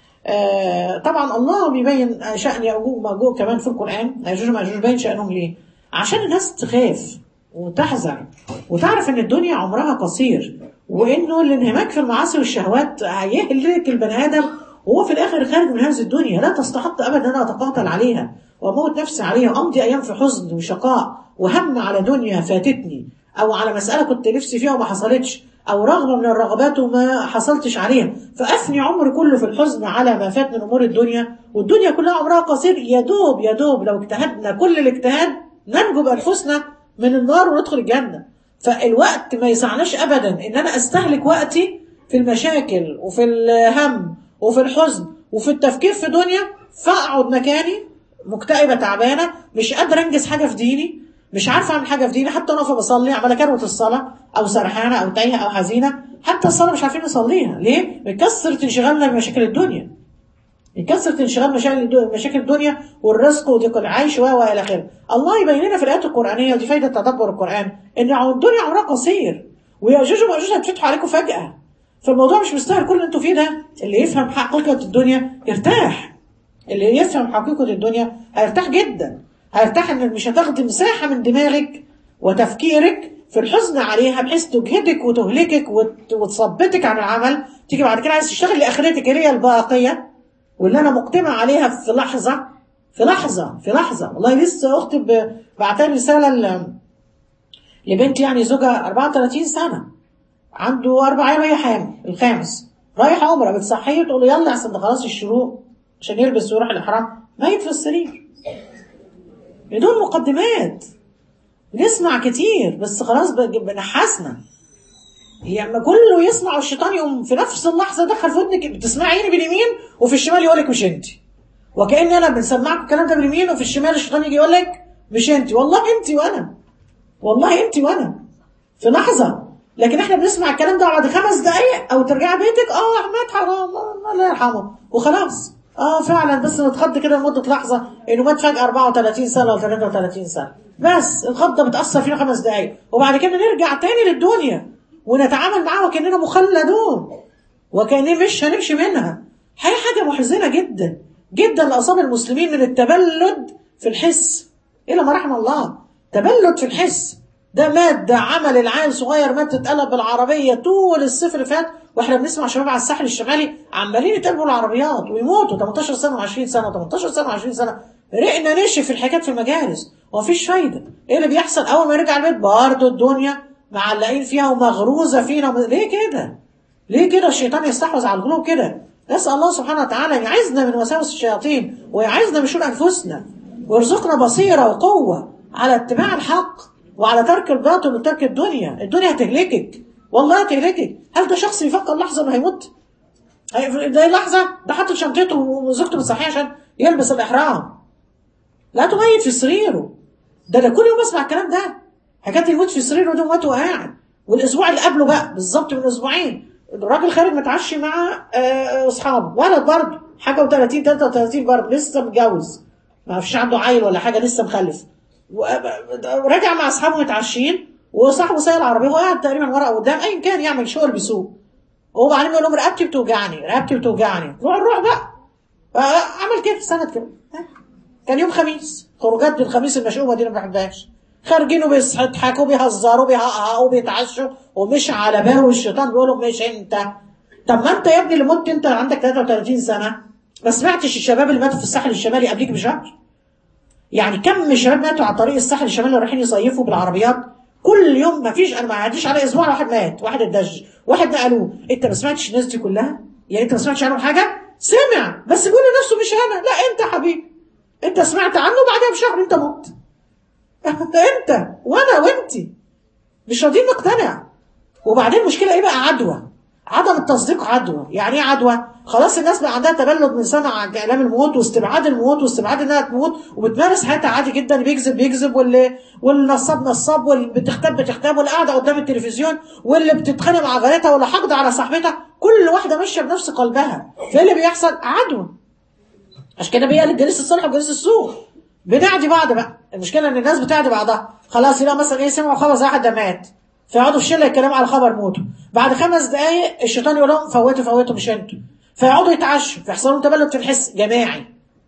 آه، طبعا الله بيبين شأن يأجوج ومأجوج كمان في القرآن يأجوج ومأجوج باين شأنهم ليه؟ عشان الناس تخاف وتحذر وتعرف ان الدنيا عمرها قصير وانه الانهماك في المعاصي والشهوات هيهلك البني ادم وهو في الاخر خارج من هذه الدنيا لا تستحق ابدا ان انا اتقاتل عليها واموت نفسي عليها وامضي ايام في حزن وشقاء وهم على دنيا فاتتني او على مساله كنت نفسي فيها وما حصلتش او رغبه من الرغبات وما حصلتش عليها فافني عمري كله في الحزن على ما فات من امور الدنيا والدنيا كلها عمرها قصير يا دوب يا دوب لو اجتهدنا كل الاجتهاد ننجو بانفسنا من النار وندخل الجنه فالوقت ما يسعناش ابدا ان انا استهلك وقتي في المشاكل وفي الهم وفي الحزن وفي التفكير في دنيا فاقعد مكاني مكتئبه تعبانه مش قادره انجز حاجه في ديني مش عارفه اعمل حاجه في ديني حتى وانا واقفه بصلي عماله كروت الصلاه او سرحانه او تايهه او حزينه حتى الصلاه مش عارفين نصليها ليه؟ من كثره انشغالنا بمشاكل الدنيا من كثره انشغال مشاكل مشاكل الدنيا والرزق وضيق العيش و والى اخره الله يبين لنا في الايات القرانيه ودي فايده تدبر القران ان الدنيا عمرها قصير ويأجوج ومأجوج هتفتحوا عليكم فجاه فالموضوع مش مستاهل كل اللي انتوا فيه ده اللي يفهم حقيقه الدنيا يرتاح اللي يفهم حقيقه الدنيا هيرتاح جدا هيرتاح ان مش هتاخدي مساحه من دماغك وتفكيرك في الحزن عليها بحيث تجهدك وتهلكك وت- وتثبتك عن العمل تيجي بعد كده عايز تشتغل لاخرتك اللي هي الباقيه واللي انا مقتنع عليها في لحظه في لحظه في لحظه والله لسه اختي ب- بعتها لي رساله ل- لبنت يعني زوجها 34 سنه عنده اربع عيال وهي حامل الخامس رايح عمره بتصحيه تقول له يلا عشان ده خلاص الشروق عشان يلبس ويروح الاحرام ميت في السرير بدون مقدمات بنسمع كتير بس خلاص بج- بنحسنا يعني كله يسمع والشيطان يقوم في نفس اللحظه دخل في ودنك بتسمعيني باليمين وفي الشمال يقول لك مش انت وكأن انا بنسمعك الكلام ده باليمين وفي الشمال الشيطان يجي يقول لك مش انت والله انت وانا والله انت وانا في لحظه لكن احنا بنسمع الكلام ده بعد خمس دقايق او ترجعي بيتك اه مات حرام الله يرحمه وخلاص اه فعلا بس نتخض كده لمده لحظه انه مات فجاه 34 سنه ولا 33 سنه بس الخضه بتاثر فينا خمس دقايق وبعد كده نرجع تاني للدنيا ونتعامل معاها وكاننا مخلدون وكأننا مش هنمشي منها هي حاجة محزنة جدا جدا لأصاب المسلمين من التبلد في الحس إلى ما رحم الله تبلد في الحس ده مات ده عمل العيل صغير مات اتقلب بالعربية طول الصيف اللي فات واحنا بنسمع شباب على الساحل الشمالي عمالين يتقلبوا العربيات ويموتوا 18 سنة و20 سنة 18 سنة و20 سنة رقنا نشف في الحكايات في المجالس ومفيش فايدة ايه اللي بيحصل اول ما نرجع البيت برضه الدنيا معلقين فيها ومغروزة فينا ليه كده ليه كده الشيطان يستحوذ على القلوب كده نسأل الله سبحانه وتعالى يعزنا من وساوس الشياطين ويعزنا من شرور أنفسنا ويرزقنا بصيرة وقوة على اتباع الحق وعلى ترك الباطل وترك الدنيا الدنيا هتهلكك والله هتهلكك هل ده شخص يفكر لحظة انه هيموت هي- ده لحظة ده حاطط شنطته وزوجته بتصحيه عشان يلبس الإحرام لا تميت في سريره ده ده كل يوم بسمع الكلام ده حكايه يموت في سريره ده مات وقاعد والاسبوع اللي قبله بقى بالظبط من اسبوعين الراجل خارج متعشي مع آه، اصحابه ولد برضه حاجه و30 33 برضه لسه متجوز ما فيش عنده عيل ولا حاجه لسه مخلف و- راجع مع اصحابه متعشين وصاحبه سايق العربيه وهو قاعد تقريبا ورا قدام ايا كان يعمل شغل بيسوق وبعدين يقول لهم رقبتي بتوجعني رقبتي بتوجعني روح نروح بقى آه، عمل كده سند كده كان يوم خميس خروجات الخميس المشؤومه دي انا ما بحبهاش خارجين وبيضحكوا بيهزروا بيهققوا بيتعشوا ومش على باله الشيطان بيقول لهم مش انت طب ما انت يا ابني اللي مت انت عندك 33 سنه ما سمعتش الشباب اللي ماتوا في الساحل الشمالي قبليك بشهر يعني كم من الشباب ماتوا على طريق الساحل الشمالي اللي رايحين يصيفوا بالعربيات كل يوم ما فيش انا ما عديش على اسبوع واحد مات واحد اتدج واحد نقلوه انت ما سمعتش الناس دي كلها يعني انت ما سمعتش عنهم حاجه سمع بس بيقول لنفسه مش انا لا انت يا حبيبي انت سمعت عنه بعدها بشهر انت مت انت وانا وانتي مش راضيين نقتنع وبعدين المشكله ايه بقى عدوى عدم التصديق عدوى يعني ايه عدوى خلاص الناس بقى عندها تبلد من سمع اعلام الموت واستبعاد الموت واستبعاد انها تموت وبتمارس حياتها عادي جدا اللي بيكذب بيكذب واللي والنصاب نصاب واللي بتختب بتختب واللي قاعده قدام التلفزيون واللي بتتخانق مع جارتها ولا حاقده على صاحبتها كل واحده ماشيه بنفس قلبها فايه اللي بيحصل عدوى عشان كده بيقلب جليس الصالح وجليس السوء بنعدي بعض بقى المشكله ان الناس بتعدي بعضها خلاص يلاقوا مثلا ايه سمعوا خبر زي واحد ده مات فيقعدوا في شله يتكلموا على خبر موته بعد خمس دقائق الشيطان يقول لهم فوتوا فوتوا مش انتوا فيقعدوا يتعشوا فيحصل لهم تبلد في الحس جماعي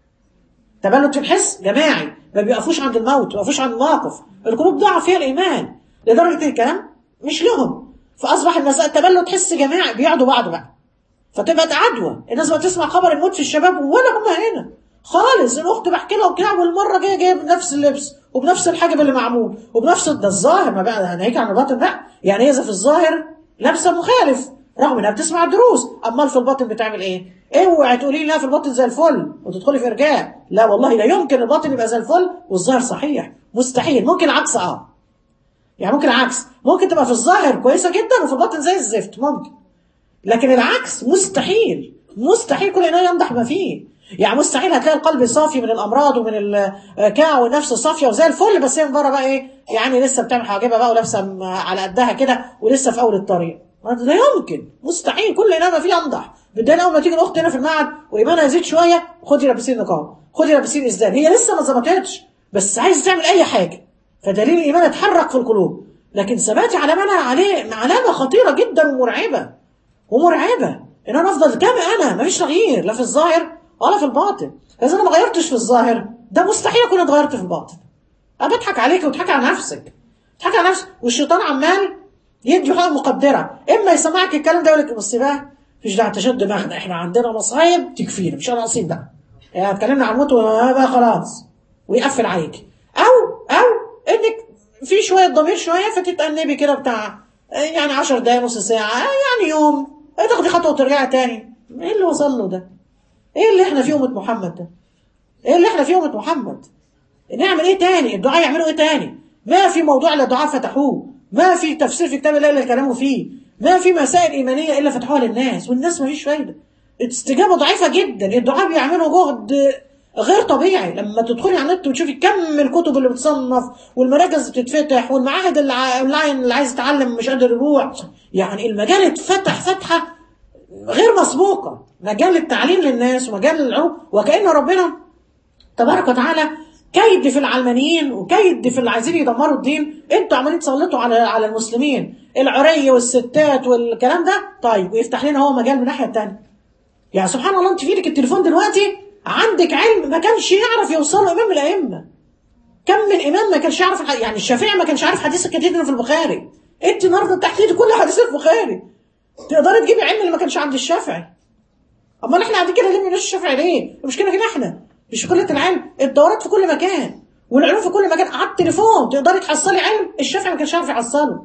تبلد في الحس جماعي ما بيقفوش عند الموت ما بيقفوش عند المواقف القلوب ضعف فيها الايمان لدرجه ان الكلام مش لهم فاصبح المساله تبلد حس جماعي بيقعدوا بعض بقى فتبقى عدوى الناس بقى تسمع خبر الموت في الشباب ولا هم هنا خالص الاخت بحكي لهم كده والمره جايه جايه بنفس اللبس وبنفس الحجب اللي معمول وبنفس ده الظاهر ما بقى هنهيك عن الباطن بقى يعني اذا في الظاهر لابسه مخالف رغم انها بتسمع الدروس امال في الباطن بتعمل ايه؟ اوعي تقولي لي لا في الباطن زي الفل وتدخلي في ارجاء لا والله لا يمكن الباطن يبقى زي الفل والظاهر صحيح مستحيل ممكن العكس اه يعني ممكن العكس ممكن تبقى في الظاهر كويسه جدا وفي الباطن زي الزفت ممكن لكن العكس مستحيل مستحيل كل انسان يمدح ما فيه يعني مستحيل هتلاقي القلب صافي من الامراض ومن الكاع والنفس صافيه وزي الفل بس هي من بره بقى ايه يعني لسه بتعمل حواجبها بقى ولابسه على قدها كده ولسه في اول الطريق لا يمكن مستحيل كل انسان فيه يمدح بالدليل اول ما تيجي الاخت هنا في المعهد وايمانها يزيد شويه خدي لابسين نقاب خدي لابسين ازدان هي لسه ما ظبطتش بس عايزه تعمل اي حاجه فدليل الايمان اتحرك في القلوب لكن ثباتي على ما انا عليه علامه خطيره جدا ومرعبه ومرعبه ان انا افضل كما انا مفيش تغيير لا في الظاهر ولا في الباطن اذا انا ما غيرتش في الظاهر ده مستحيل اكون اتغيرت في الباطن انا بضحك عليك وتضحك على نفسك تضحك على نفسك والشيطان عمال يدي حقوق مقدره اما يسمعك الكلام ده يقول لك بص بقى مفيش داعي تشد دماغنا احنا عندنا مصايب تكفينا مش ناقصين بقى يعني اتكلمنا عن الموت بقى خلاص ويقفل عليك او او انك في شويه ضمير شويه فتتأنبي كده بتاع يعني 10 دقايق نص ساعه يعني يوم تاخدي خطوه وترجعي تاني ايه اللي وصل له ده؟ ايه اللي احنا في امه محمد ده؟ ايه اللي احنا في امه محمد؟ نعمل ايه تاني؟ الدعاء يعملوا ايه تاني؟ ما في موضوع الا الدعاء فتحوه، ما في تفسير في كتاب الله الا كلامه فيه، ما في مسائل ايمانيه الا فتحوها للناس والناس ما فيش فايده. استجابه ضعيفه جدا، الدعاء بيعملوا جهد غير طبيعي لما تدخلي على النت وتشوفي كم الكتب اللي بتصنف والمراكز بتتفتح والمعاهد اللي اونلاين اللي عايز يتعلم مش قادر يروح يعني المجال اتفتح فتحه غير مسبوقه مجال التعليم للناس ومجال العلوم وكأن ربنا تبارك وتعالى كيد في العلمانيين وكيد في اللي عايزين يدمروا الدين انتوا عمالين تسلطوا على على المسلمين العري والستات والكلام ده طيب ويفتح لنا هو مجال من الناحيه الثانيه يعني سبحان الله انت في ايدك التليفون دلوقتي عندك علم ما كانش يعرف يوصله امام الائمه كم من امام ما كانش يعرف الح... يعني الشافعي ما كانش عارف حديث كتير في البخاري انت النهارده تحت ايدك كل حديث البخاري تقدري تجيبي علم اللي ما كانش عند الشافعي امال احنا قاعدين كده ليه مش الشافعي ليه المشكله كده احنا مش في قله العلم الدورات في كل مكان والعلوم في كل مكان على التليفون تقدري تحصلي علم الشافعي ما كانش عارف يحصله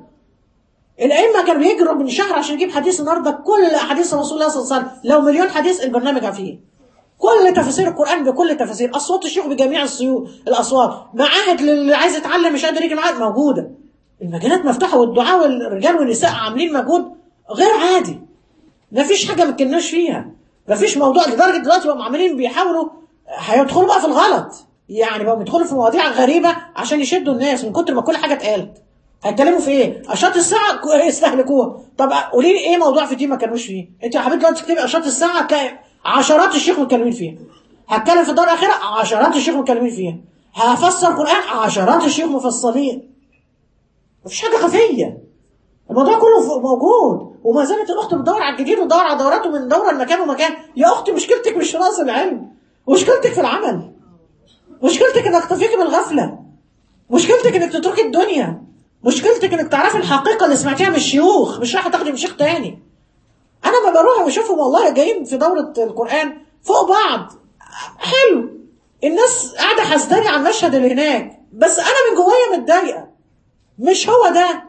الائمه كانوا بيجروا من شهر عشان يجيب حديث النهارده كل احاديث رسول الله صلى الله عليه وسلم لو مليون حديث البرنامج فيه كل تفاسير القران بكل تفاسير اصوات الشيوخ بجميع الصيوط الاصوات معاهد للي عايز يتعلم مش قادر يجي معاهد موجوده المجالات مفتوحه والدعاء والرجال والنساء عاملين مجهود غير عادي ما فيش حاجه ما كناش فيها ما فيش موضوع لدرجه دلوقتي بقوا عاملين بيحاولوا هيدخلوا بقى في الغلط يعني بقوا يدخلوا في مواضيع غريبه عشان يشدوا الناس من كتر ما كل حاجه اتقالت هيتكلموا في ايه؟ اشاط الساعه يستهلكوها طب قولي لي ايه موضوع في دي ما كانوش فيه؟ انت يا حبيبتي دلوقتي تكتبي اشاط الساعه تلاقي عشرات الشيخ متكلمين فيها هتكلم في الدار الاخيره عشرات الشيخ متكلمين فيها هفسر قران عشرات الشيخ مفصلين مفيش حاجه خفيه الموضوع كله موجود وما زالت الاخت بتدور على الجديد وتدور على دوراته من دوره لمكان ومكان يا اختي مشكلتك مش في راس العلم مشكلتك في العمل مشكلتك انك تفيقي بالغفله مشكلتك انك تتركي الدنيا مشكلتك انك تعرفي الحقيقه اللي سمعتيها من الشيوخ مش رايحه تاخدي من شيخ تاني انا ما بروح واشوفهم والله جايين في دوره القران فوق بعض حلو الناس قاعده حاسداني على المشهد اللي هناك بس انا من جوايا متضايقه مش هو ده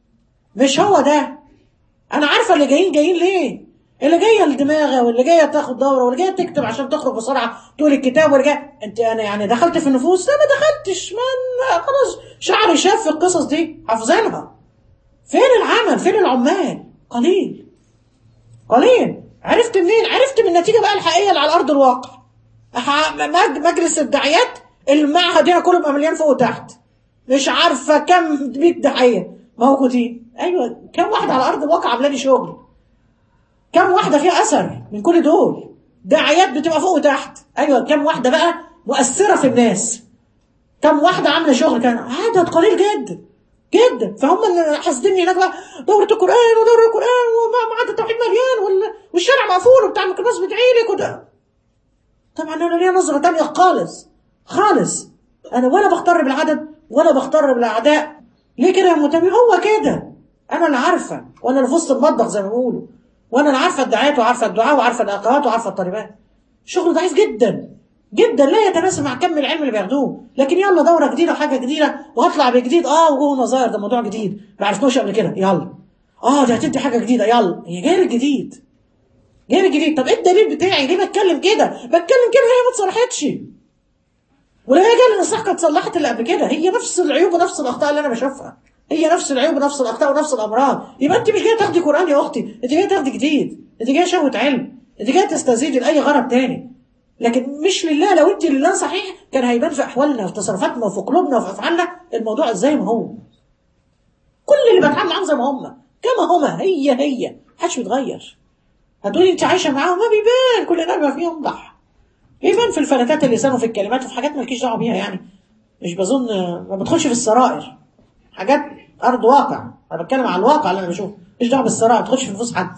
مش هو ده انا عارفه اللي جايين جايين ليه اللي جايه لدماغها واللي جايه تاخد دوره واللي جايه تكتب عشان تخرج بسرعه تقول الكتاب واللي جايه انت انا يعني دخلت في النفوس لا ما دخلتش من خلاص شعري شاف في القصص دي حافظينها فين العمل فين العمال قليل قليل عرفت منين عرفت من النتيجه بقى الحقيقيه اللي على ارض الواقع مجلس الداعيات المعهد هنا كله بقى مليان فوق وتحت مش عارفه كم 100 داعيه موجودين ايوه كم واحده على ارض الواقع عامله لي شغل كم واحده فيها اثر من كل دول داعيات بتبقى فوق وتحت ايوه كم واحده بقى مؤثره في الناس كم واحده عامله شغل كان عدد قليل جدا جدا فهم اللي حاسديني هناك بقى دوره القران ودوره القران ومعهد التوحيد مليان وال- والشارع مقفول وبتاع الميكروباص بيدعي لك وده طبعا انا ليا نظره تانية خالص خالص انا ولا بختار بالعدد ولا بختار بالاعداء ليه كده يا متابع هو كده انا اللي عارفه وانا اللي في وسط المطبخ زي ما بيقولوا وانا اللي عارفه الدعايات وعارفه الدعاء وعارفه الاخوات وعارفه الطالبات شغل ضعيف جدا جدا لا يتناسب مع كم العلم اللي بياخدوه لكن يلا دوره جديده وحاجه جديده وهطلع بجديد اه وجوه نظاير ده موضوع جديد ما عرفناش قبل كده يلا اه ده هتدي حاجه جديده يلا هي جايه الجديد جايه الجديد طب ايه الدليل بتاعي ليه بتكلم كده بتكلم كده هي ما اتصلحتش ولا هي جايه الاصلاح كانت صلحت اللي قبل كده هي نفس العيوب ونفس الاخطاء اللي انا بشوفها هي نفس العيوب ونفس الاخطاء ونفس الامراض يبقى انت مش جايه تاخدي قران يا اختي انت جايه تاخدي جديد انت جايه شهوه علم انت جايه تستزيدي لاي غرض تاني لكن مش لله لو انت لله صحيح كان هيبان في احوالنا وفي تصرفاتنا وفي قلوبنا وفي افعالنا الموضوع زي ما هو كل اللي بتعامل معاهم زي ما هم كما هما هي هي محدش بيتغير هتقولي انت عايشه معاهم ما بيبان كلنا بيبقى فيهم ضح بيبان في الفلتات اللسان وفي الكلمات وفي حاجات مالكيش دعوه بيها يعني مش بظن ما بدخلش في السرائر حاجات ارض واقع انا بتكلم على الواقع اللي انا بشوفه مش دعوه بالسرائر ما تدخلش في نفوس حد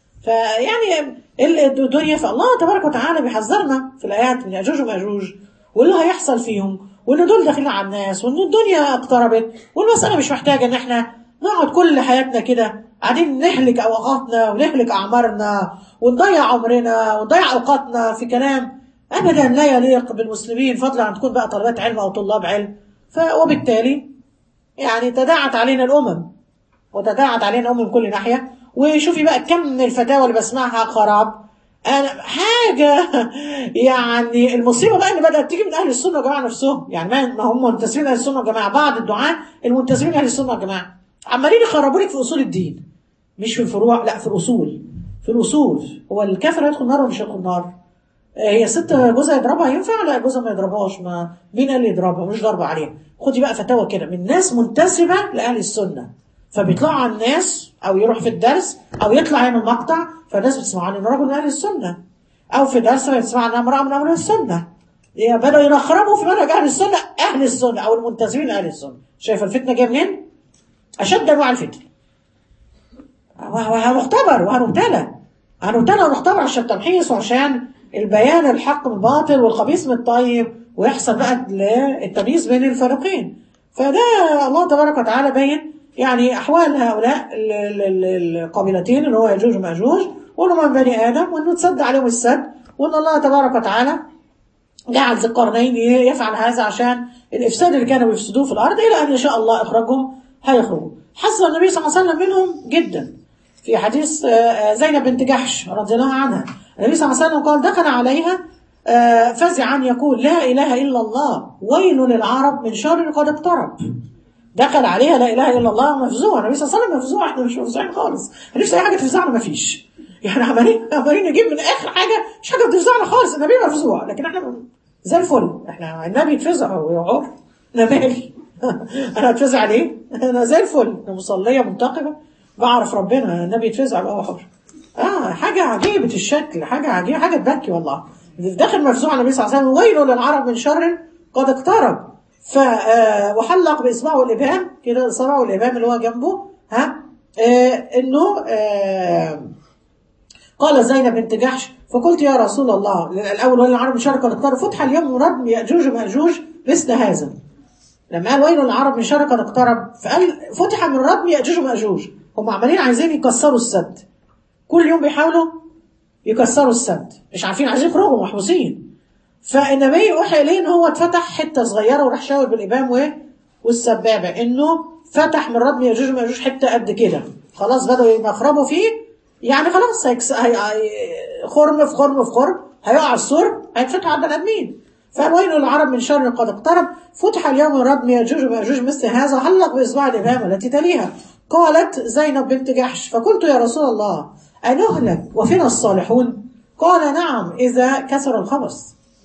فيعني ال- الدنيا فالله تبارك وتعالى بيحذرنا في الايات من ياجوج وماجوج واللي هيحصل فيهم وان دول داخلين على الناس وان الدنيا اقتربت والمساله مش محتاجه ان احنا نقعد كل حياتنا كده قاعدين نهلك اوقاتنا ونهلك اعمارنا ونضيع عمرنا ونضيع اوقاتنا في كلام ابدا لا يليق بالمسلمين فضلا عن تكون بقى طلبات علم او طلاب علم ف وبالتالي يعني تداعت علينا الامم وتداعت علينا الامم من كل ناحيه وشوفي بقى كم من الفتاوى اللي بسمعها خراب انا حاجه يعني المصيبه بقى ان بدات تيجي من اهل السنه والجماعه نفسهم يعني ما ما هم منتسبين اهل السنه والجماعه بعض الدعاء المنتسبين اهل السنه والجماعه عمالين يخربوا لك في اصول الدين مش في الفروع لا في الاصول في الاصول هو الكافر هيدخل النار ولا مش هيدخل النار هي ست جوزها يضربها ينفع لا جوزها ما يضربهاش ما مين قال لي يضربها مش ضربه عليها خدي بقى فتاوى كده من ناس منتسبه لاهل السنه فبيطلعوا على الناس او يروح في الدرس او يطلع يعمل مقطع فالناس بتسمع عنه رجل من اهل السنه او في درس بتسمع عنها امراه من اهل السنه يعني بدأوا ينخربوا في منهج اهل السنه اهل السنه او المنتسبين لاهل السنه شايفه الفتنه جايه منين؟ اشد انواع الفتن وهنختبر وهنبتلى هنبتلى ونختبر عشان التمحيص وعشان البيان الحق من الباطل والخبيث من الطيب ويحصل بقى التمييز بين الفريقين فده الله تبارك وتعالى بين يعني احوال هؤلاء ال- ال- ال- القبيلتين اللي هو ياجوج وماجوج وانهم من بني ادم وانه تسد عليهم السد وان الله تبارك وتعالى جعل ذي القرنين يفعل هذا عشان الافساد اللي كانوا بيفسدوه في الارض الى ان يشاء الله اخرجهم هيخرجوا حصل النبي صلى الله عليه وسلم منهم جدا في حديث آه، زينب بنت جحش رضي الله عنها النبي صلى الله عليه وسلم قال دخل عليها آه، فزعا يقول لا اله الا الله ويل للعرب من شر قد اقترب دخل عليها لا اله الا الله مفزوع النبي صلى الله عليه وسلم مفزوع احنا مش مفزوعين خالص نفسي اي حاجه تفزعنا مفيش يعني عمالين عمالين نجيب من اخر حاجه مش حاجه بتفزعنا خالص النبي مفزوع لكن احنا زي الفل احنا النبي يتفزع ويعور انا مالي انا اتفزع ليه؟ انا زي الفل انا مصليه منتقبه بعرف ربنا النبي يتفزع بقى هو حر اه حاجه عجيبه الشكل حاجه عجيبه حاجه تبكي والله داخل مفزوع النبي صلى الله عليه وسلم ويل للعرب من شر قد اقترب ف آه، وحلق باصبعه الابهام كده صبعه الابهام اللي هو جنبه ها آه انه آه قال زينب بنت جحش فقلت يا رسول الله الاول ولا العرب من شر قد اقترب فتح اليوم ردم ياجوج وماجوج مثل هذا لما قال ويل العرب من شر قد اقترب فقال فتح من ردم ياجوج وماجوج هم عمالين عايزين يكسروا السد كل يوم بيحاولوا يكسروا السد مش عارفين عايزين يخرجوا محبوسين فالنبي اوحي اليه ان هو اتفتح حته صغيره وراح شاور بالابهام و والسبابه انه فتح من ردم ياجوج وماجوج حته قد كده خلاص بدأوا يخربوا فيه يعني خلاص هيكس... هي... هي- خرم في خرم في خرم هيقع السور هيتفتح على البني ادمين فويل العرب من شر قد اقترب فتح اليوم ردم ياجوج وماجوج مثل هذا علق باصبع الابهام التي تليها قالت زينب بنت جحش فقلت يا رسول الله أنهلك وفينا الصالحون قال نعم إذا كسر الخبث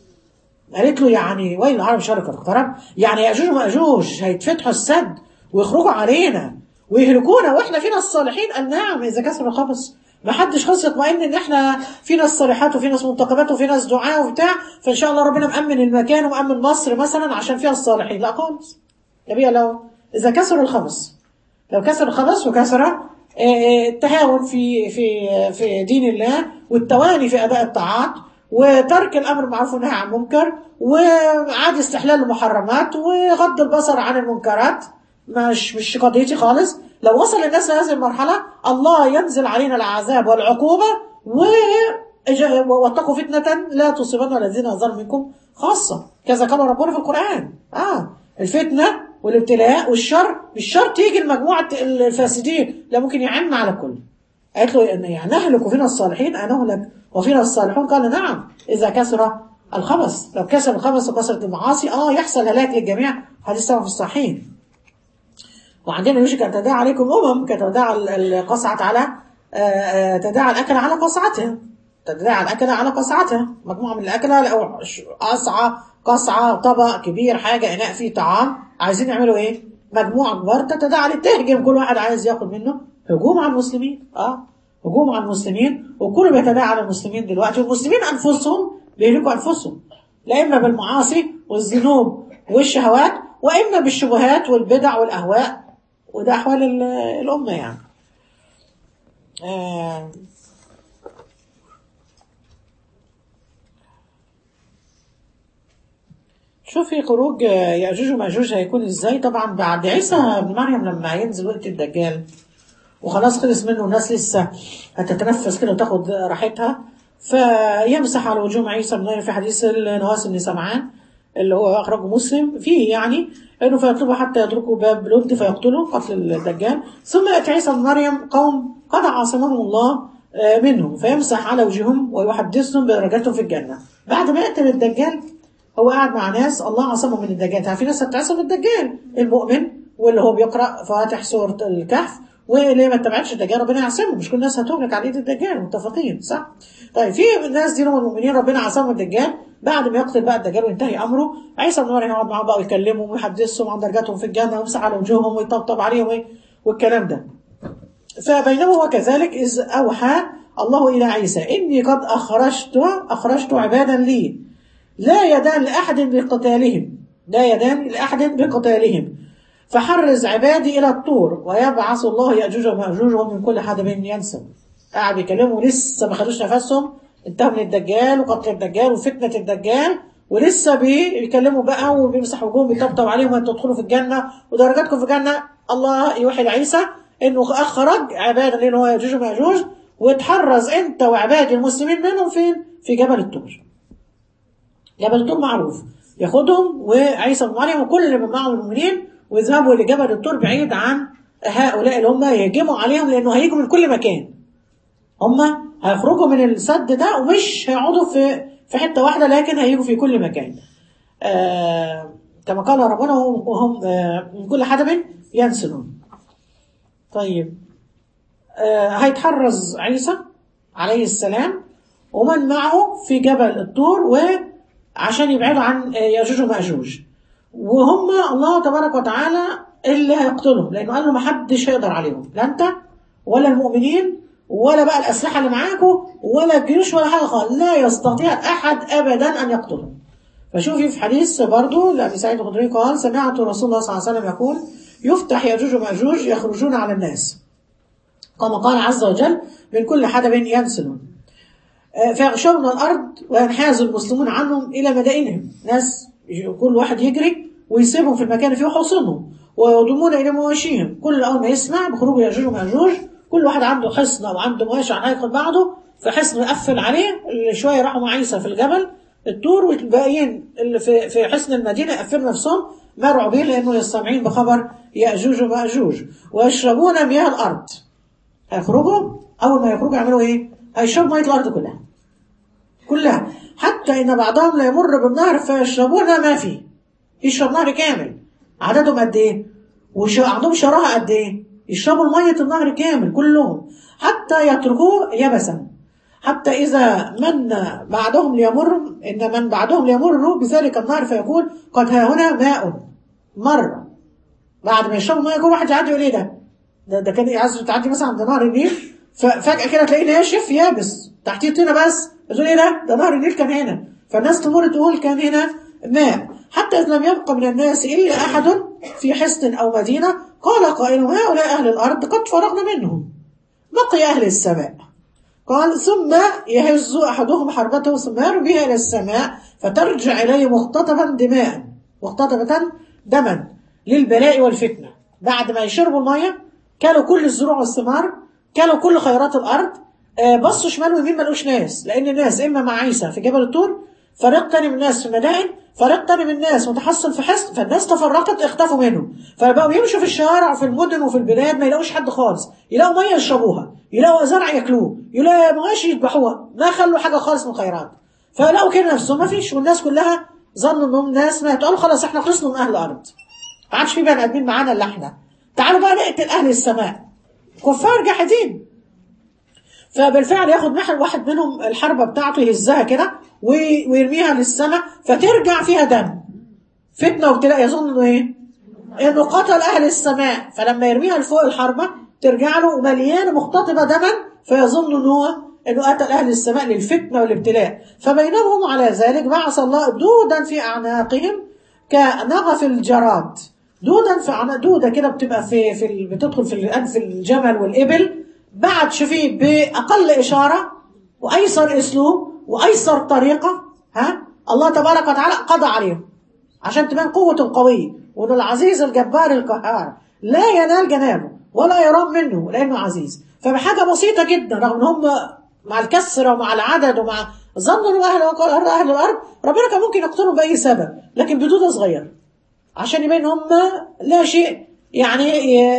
قالت له يعني ويل العرب شر قد اقترب يعني ياجوج وماجوج هيتفتحوا السد ويخرجوا علينا ويهلكونا واحنا فينا الصالحين قال نعم اذا كسر الخبث ما حدش خلص يطمئن ان احنا في ناس صالحات وفي ناس منتقبات وفي ناس دعاء وبتاع فان شاء الله ربنا مأمن المكان ومأمن مصر مثلا عشان فيها الصالحين لا خالص نبي لو اذا كسر الخمس لو كسر الخمس وكسر آه، آه، التهاون في في في دين الله والتواني في اداء الطاعات وترك الامر بالمعروف والنهي عن المنكر وعاد استحلال المحرمات وغض البصر عن المنكرات مش مش قضيتي خالص لو وصل الناس لهذه المرحله الله ينزل علينا العذاب والعقوبه و إج- واتقوا فتنة لا تصيبن الذين ظلموا منكم خاصة كذا قال ربنا في القرآن اه الفتنة والابتلاء والشر مش شرط يجي لمجموعة الفاسدين لا ممكن يعم على الكل قالت له ان يعني نهلك وفينا الصالحين انهلك وفينا الصالحون قال نعم اذا كسر الخبث لو كسر الخبث وكسرت المعاصي اه يحصل هلاك للجميع حديث سبب في الصحيحين وعندنا يوشك ان تداعى عليكم امم كتداعى ال- القصعة على آه، آه، تداعى الاكل على قصعتها تداعى الاكل على قصعتها مجموعه من الاكله او ش- قصعه قصعه طبق كبير حاجه اناء فيه طعام عايزين يعملوا ايه؟ مجموعه كبار تتداعى عليه تهجم كل واحد عايز ياخد منه هجوم على المسلمين اه هجوم على المسلمين وكله بيتداعى على المسلمين دلوقتي والمسلمين انفسهم بيهلكوا انفسهم لا اما بالمعاصي والذنوب والشهوات واما بالشبهات والبدع والاهواء وده احوال ال- الامه يعني آه شوفي خروج يأجوج ومأجوج هيكون ازاي طبعا بعد عيسى بن مريم لما ينزل وقت الدجال وخلاص خلص منه الناس لسه هتتنفس كده وتاخد راحتها فيمسح على وجوه عيسى بن مريم في حديث النواس بن سمعان اللي هو أخرجه مسلم فيه يعني انه فيطلبوا حتى يتركوا باب لد فيقتلوا قتل الدجال ثم ياتي عيسى بن مريم قوم قد عاصمهم الله آه، منهم فيمسح على وجوههم ويحدثهم بدرجاتهم في الجنه بعد ما يقتل الدجال هو قاعد مع ناس الله عصمهم من الدجال يعني في ناس هتعصم من الدجال المؤمن واللي هو بيقرا فاتح سوره الكهف واللي ما اتبعتش الدجال ربنا يعصمه مش كل الناس هتهلك على ايد الدجال متفقين صح؟ طيب في الناس دي هم المؤمنين ربنا عصمهم من الدجال بعد ما يقتل بقى الدجال وينتهي امره عيسى بن مريم يقعد معاهم بقى ويكلمهم ويحدثهم عن درجاتهم في الجنه ويمسح على وجوههم ويطبطب عليهم وي- والكلام ده فبينما هو كذلك إذ أوحى الله إلى عيسى إني قد أخرجت أخرجت عبادا لي لا يدان لأحد بقتالهم لا يدان لأحد بقتالهم فحرز عبادي إلى الطور ويبعث الله يأجوج ومأجوج ومن كل حدب ينسب قاعد بيكلموا لسه ما خدوش نفسهم انتهوا من الدجال وقتل الدجال وفتنة الدجال ولسه بيكلموا بقى وبيمسحوا وجوههم بيطبطب عليهم وانتوا تدخلوا في الجنة ودرجاتكم في الجنة الله يوحي لعيسى انه اخرج عبادا لان هو ياجوج وماجوج وتحرز انت وعباد المسلمين منهم فين؟ في جبل الطور. جبل الطور معروف ياخدهم وعيسى بن مريم وكل اللي من معهم المؤمنين ويذهبوا لجبل الطور بعيد عن هؤلاء اللي هم يهجموا عليهم لانه هيجوا من كل مكان. هم هيخرجوا من السد ده ومش هيقعدوا في في حته واحده لكن هيجوا في كل مكان. آه كما قال ربنا وهم آه من كل حدب ينسلون. طيب آه هيتحرز عيسى عليه السلام ومن معه في جبل الطور وعشان يبعدوا عن آه، ياجوج وماجوج وهم الله تبارك وتعالى اللي هيقتلهم لانه قال له ما حدش هيقدر عليهم لا انت ولا المؤمنين ولا بقى الاسلحه اللي معاكم ولا الجيوش ولا حاجه خالص لا يستطيع احد ابدا ان يقتلهم فشوفي في حديث برضو لأبي سعيد الخدري قال سمعت رسول الله صلى الله عليه وسلم يقول يفتح يأجوج ومأجوج يخرجون على الناس كما قال عز وجل من كل حدب ينسلون آه، فيغشون الأرض وينحاز المسلمون عنهم إلى مدائنهم ناس كل واحد يجري ويسيبهم في المكان اللي فيه حصنهم ويضمون إلى مواشيهم كل أول ما يسمع بخروج يأجوج ومأجوج كل واحد عنده حصن أو عنده مواشي عن هياخد بعضه فحصن يقفل عليه اللي شوية راحوا مع عيسى في الجبل الطور والباقيين اللي في في حصن المدينة يقفلوا نفسهم مرعوبين لأنه يستمعين بخبر يأجوج ومأجوج ويشربون مياه الأرض هيخرجوا أول ما يخرجوا يعملوا إيه؟ هيشربوا مياه الأرض كلها كلها حتى إن بعضهم لا يمر بالنهر فيشربون ما فيه يشرب نهر كامل عددهم قد إيه؟ وعندهم شراهة قد إيه؟ يشربوا مية النهر كامل كلهم حتى يتركوه يبسا حتى إذا من بعدهم ليمر إن من بعدهم ليمر بذلك النهر فيقول قد ها هنا ماء مر بعد ما يشربوا مية كل واحد يعدي يقول إيه ده؟ ده, ده كان عايز تعدي مثلا عند نهر النيل ففجاه كده تلاقيه ناشف يابس تحتيه طينه بس تقول ايه ده ده نهر النيل كان هنا فالناس تمر تقول كان هنا ماء حتى إذ لم يبق من الناس إلا أحد في حصن أو مدينة قال قائل هؤلاء أهل الأرض قد فرغنا منهم بقي أهل السماء قال ثم يهز أحدهم حربته ثم يرميها إلى السماء فترجع إليه مختطفا دماء مختطفة دما للبلاء والفتنة بعد ما يشربوا المية كانوا كل الزروع والثمار كانوا كل خيرات الأرض بصوا شمال ويمين ما لقوش ناس لأن الناس إما مع عيسى في جبل الطور فريق تاني من الناس في المدائن فريق تاني من الناس متحصن في حصن فالناس تفرقت اختفوا منهم فبقوا يمشوا في الشوارع وفي المدن وفي البلاد ما يلاقوش حد خالص يلاقوا ميه يشربوها يلاقوا زرع ياكلوه يلاقوا مواشي يذبحوها ما خلوا حاجه خالص من الخيرات فلقوا كده نفسهم ما فيش والناس كلها ظنوا انهم ناس ماتوا قالوا خلاص احنا خلصنا من اهل الارض ما عادش في بني ادمين معانا الا احنا تعالوا بقى نقتل اهل السماء كفار جاحدين فبالفعل ياخد محل واحد منهم الحربه بتاعته يهزها كده ويرميها للسماء فترجع فيها دم فتنه وابتلاء يظن انه ايه؟ انه قتل اهل السماء فلما يرميها لفوق الحربه ترجع له مليانه مختطفه دما فيظن انه هو انه قتل اهل السماء للفتنه والابتلاء فبينهم على ذلك بعث الله دودا في اعناقهم كنغف الجراد دودا في أعناق دوده كده بتبقى في في بتدخل في انف الجمل والابل بعد شوفي باقل اشاره وايسر اسلوب وايسر طريقه ها الله تبارك وتعالى قضى عليهم عشان تبان قوة قوية وان العزيز الجبار القهار لا ينال جنابه ولا يرام منه لانه عزيز فبحاجة بسيطة جدا رغم ان هم مع الكسرة ومع العدد ومع ظنوا انه اهل اهل الارض ربنا كان ممكن يقتلهم باي سبب لكن بدودة صغيرة عشان يبين هم لا شيء يعني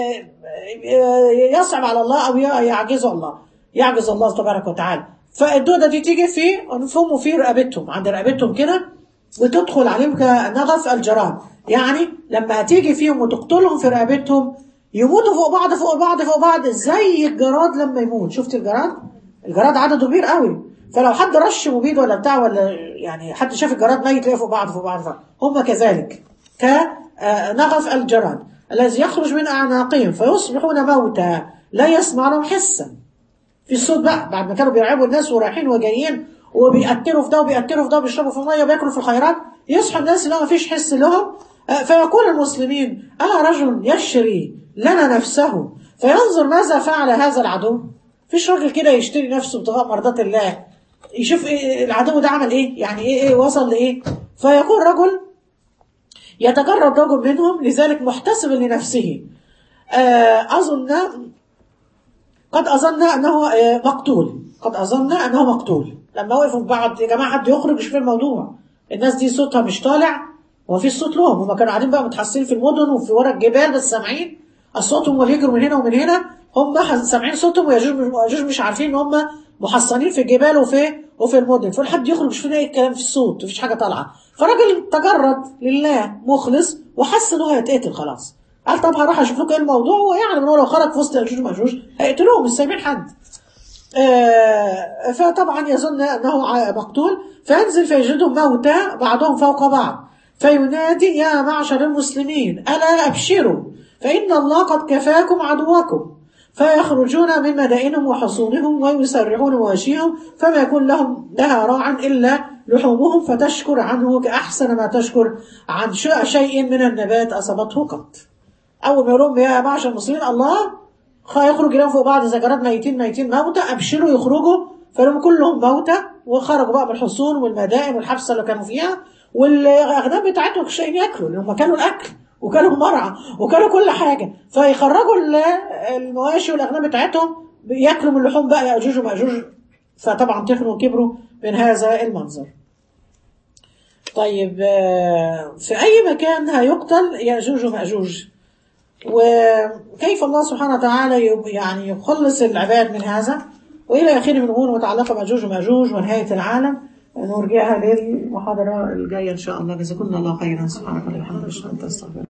يصعب على الله او يعجز الله يعجز الله تبارك وتعالى فالدودة دي تيجي في أنفهم وفي رقبتهم عند رقبتهم كده وتدخل عليهم كنغف الجراد يعني لما تيجي فيهم وتقتلهم في رقبتهم يموتوا فوق بعض فوق بعض فوق بعض زي الجراد لما يموت شفت الجراد الجراد عدده كبير قوي فلو حد رش مبيد ولا بتاع ولا يعني حد شاف الجراد ميت تلاقيه فوق بعض فوق بعض هم كذلك كنغف الجراد الذي يخرج من أعناقهم فيصبحون موتى لا يسمع لهم حسا في الصوت بقى بعد ما كانوا بيرعبوا الناس ورايحين وجايين وبيقتلوا في ده وبيقتلوا في ده وبيشربوا في الميه وبياكلوا في الخيرات يصحى الناس اللي ما فيش حس لهم فيقول المسلمين ألا رجل يشري لنا نفسه فينظر ماذا فعل هذا العدو فيش راجل كده يشتري نفسه ابتغاء مرضات الله يشوف إيه العدو ده عمل ايه يعني ايه ايه وصل لايه فيقول رجل يتجرد رجل منهم لذلك محتسب لنفسه أظن قد أظن أنه مقتول قد أظن أنه مقتول لما وقفوا بعض يا جماعة حد يخرج في الموضوع الناس دي صوتها مش طالع ومفيش صوت لهم هم كانوا قاعدين بقى متحصلين في المدن وفي ورا الجبال بس سامعين صوتهم ويجروا من هنا ومن هنا هم سامعين صوتهم ويجوج مش عارفين ان هم محصنين في الجبال وفي وفي المدن فقال حد يخرج مش فينا اي كلام في الصوت مفيش حاجه طالعه فراجل تجرد لله مخلص وحس ان هو هيتقتل خلاص قال طب هروح اشوف لكم ايه الموضوع ويعلم ان هو لو خرج في وسط ياجوج وماجوج هيقتلوهم مش سايبين حد آه فطبعا يظن انه مقتول فينزل فيجدهم موتى بعضهم فوق بعض فينادي يا معشر المسلمين الا ابشروا فان الله قد كفاكم عدوكم فيخرجون من مدائنهم وحصونهم ويسرعون مواشيهم فما يكون لهم لها راعا الا لحومهم فتشكر عنه كاحسن ما تشكر عن شيء من النبات اصابته قط. اول ما يقولون يا معشر المسلمين الله يخرج لهم فوق بعض زجرات ميتين ميتين موتى ابشروا يخرجوا فلهم كلهم موتى وخرجوا بقى من الحصون والمدائن والحبسه اللي كانوا فيها والاغنام بتاعتهم مش لاقيين ياكلوا لان هم كانوا الاكل وكانوا مرعى وكانوا كل حاجه فيخرجوا المواشي والاغنام بتاعتهم ياكلوا من اللحوم بقى ياجوج وماجوج فطبعا تخنوا وكبروا من هذا المنظر. طيب في اي مكان هيقتل ياجوج وماجوج وكيف الله سبحانه وتعالى يعني يخلص العباد من هذا والى اخره من امور متعلقه بماجوج وماجوج ونهايه العالم نرجعها للمحاضره الجايه ان شاء الله جزاكم الله خيرا سبحانك اللهم وبحمدك اشهد ان لا اله الا انت استغفرك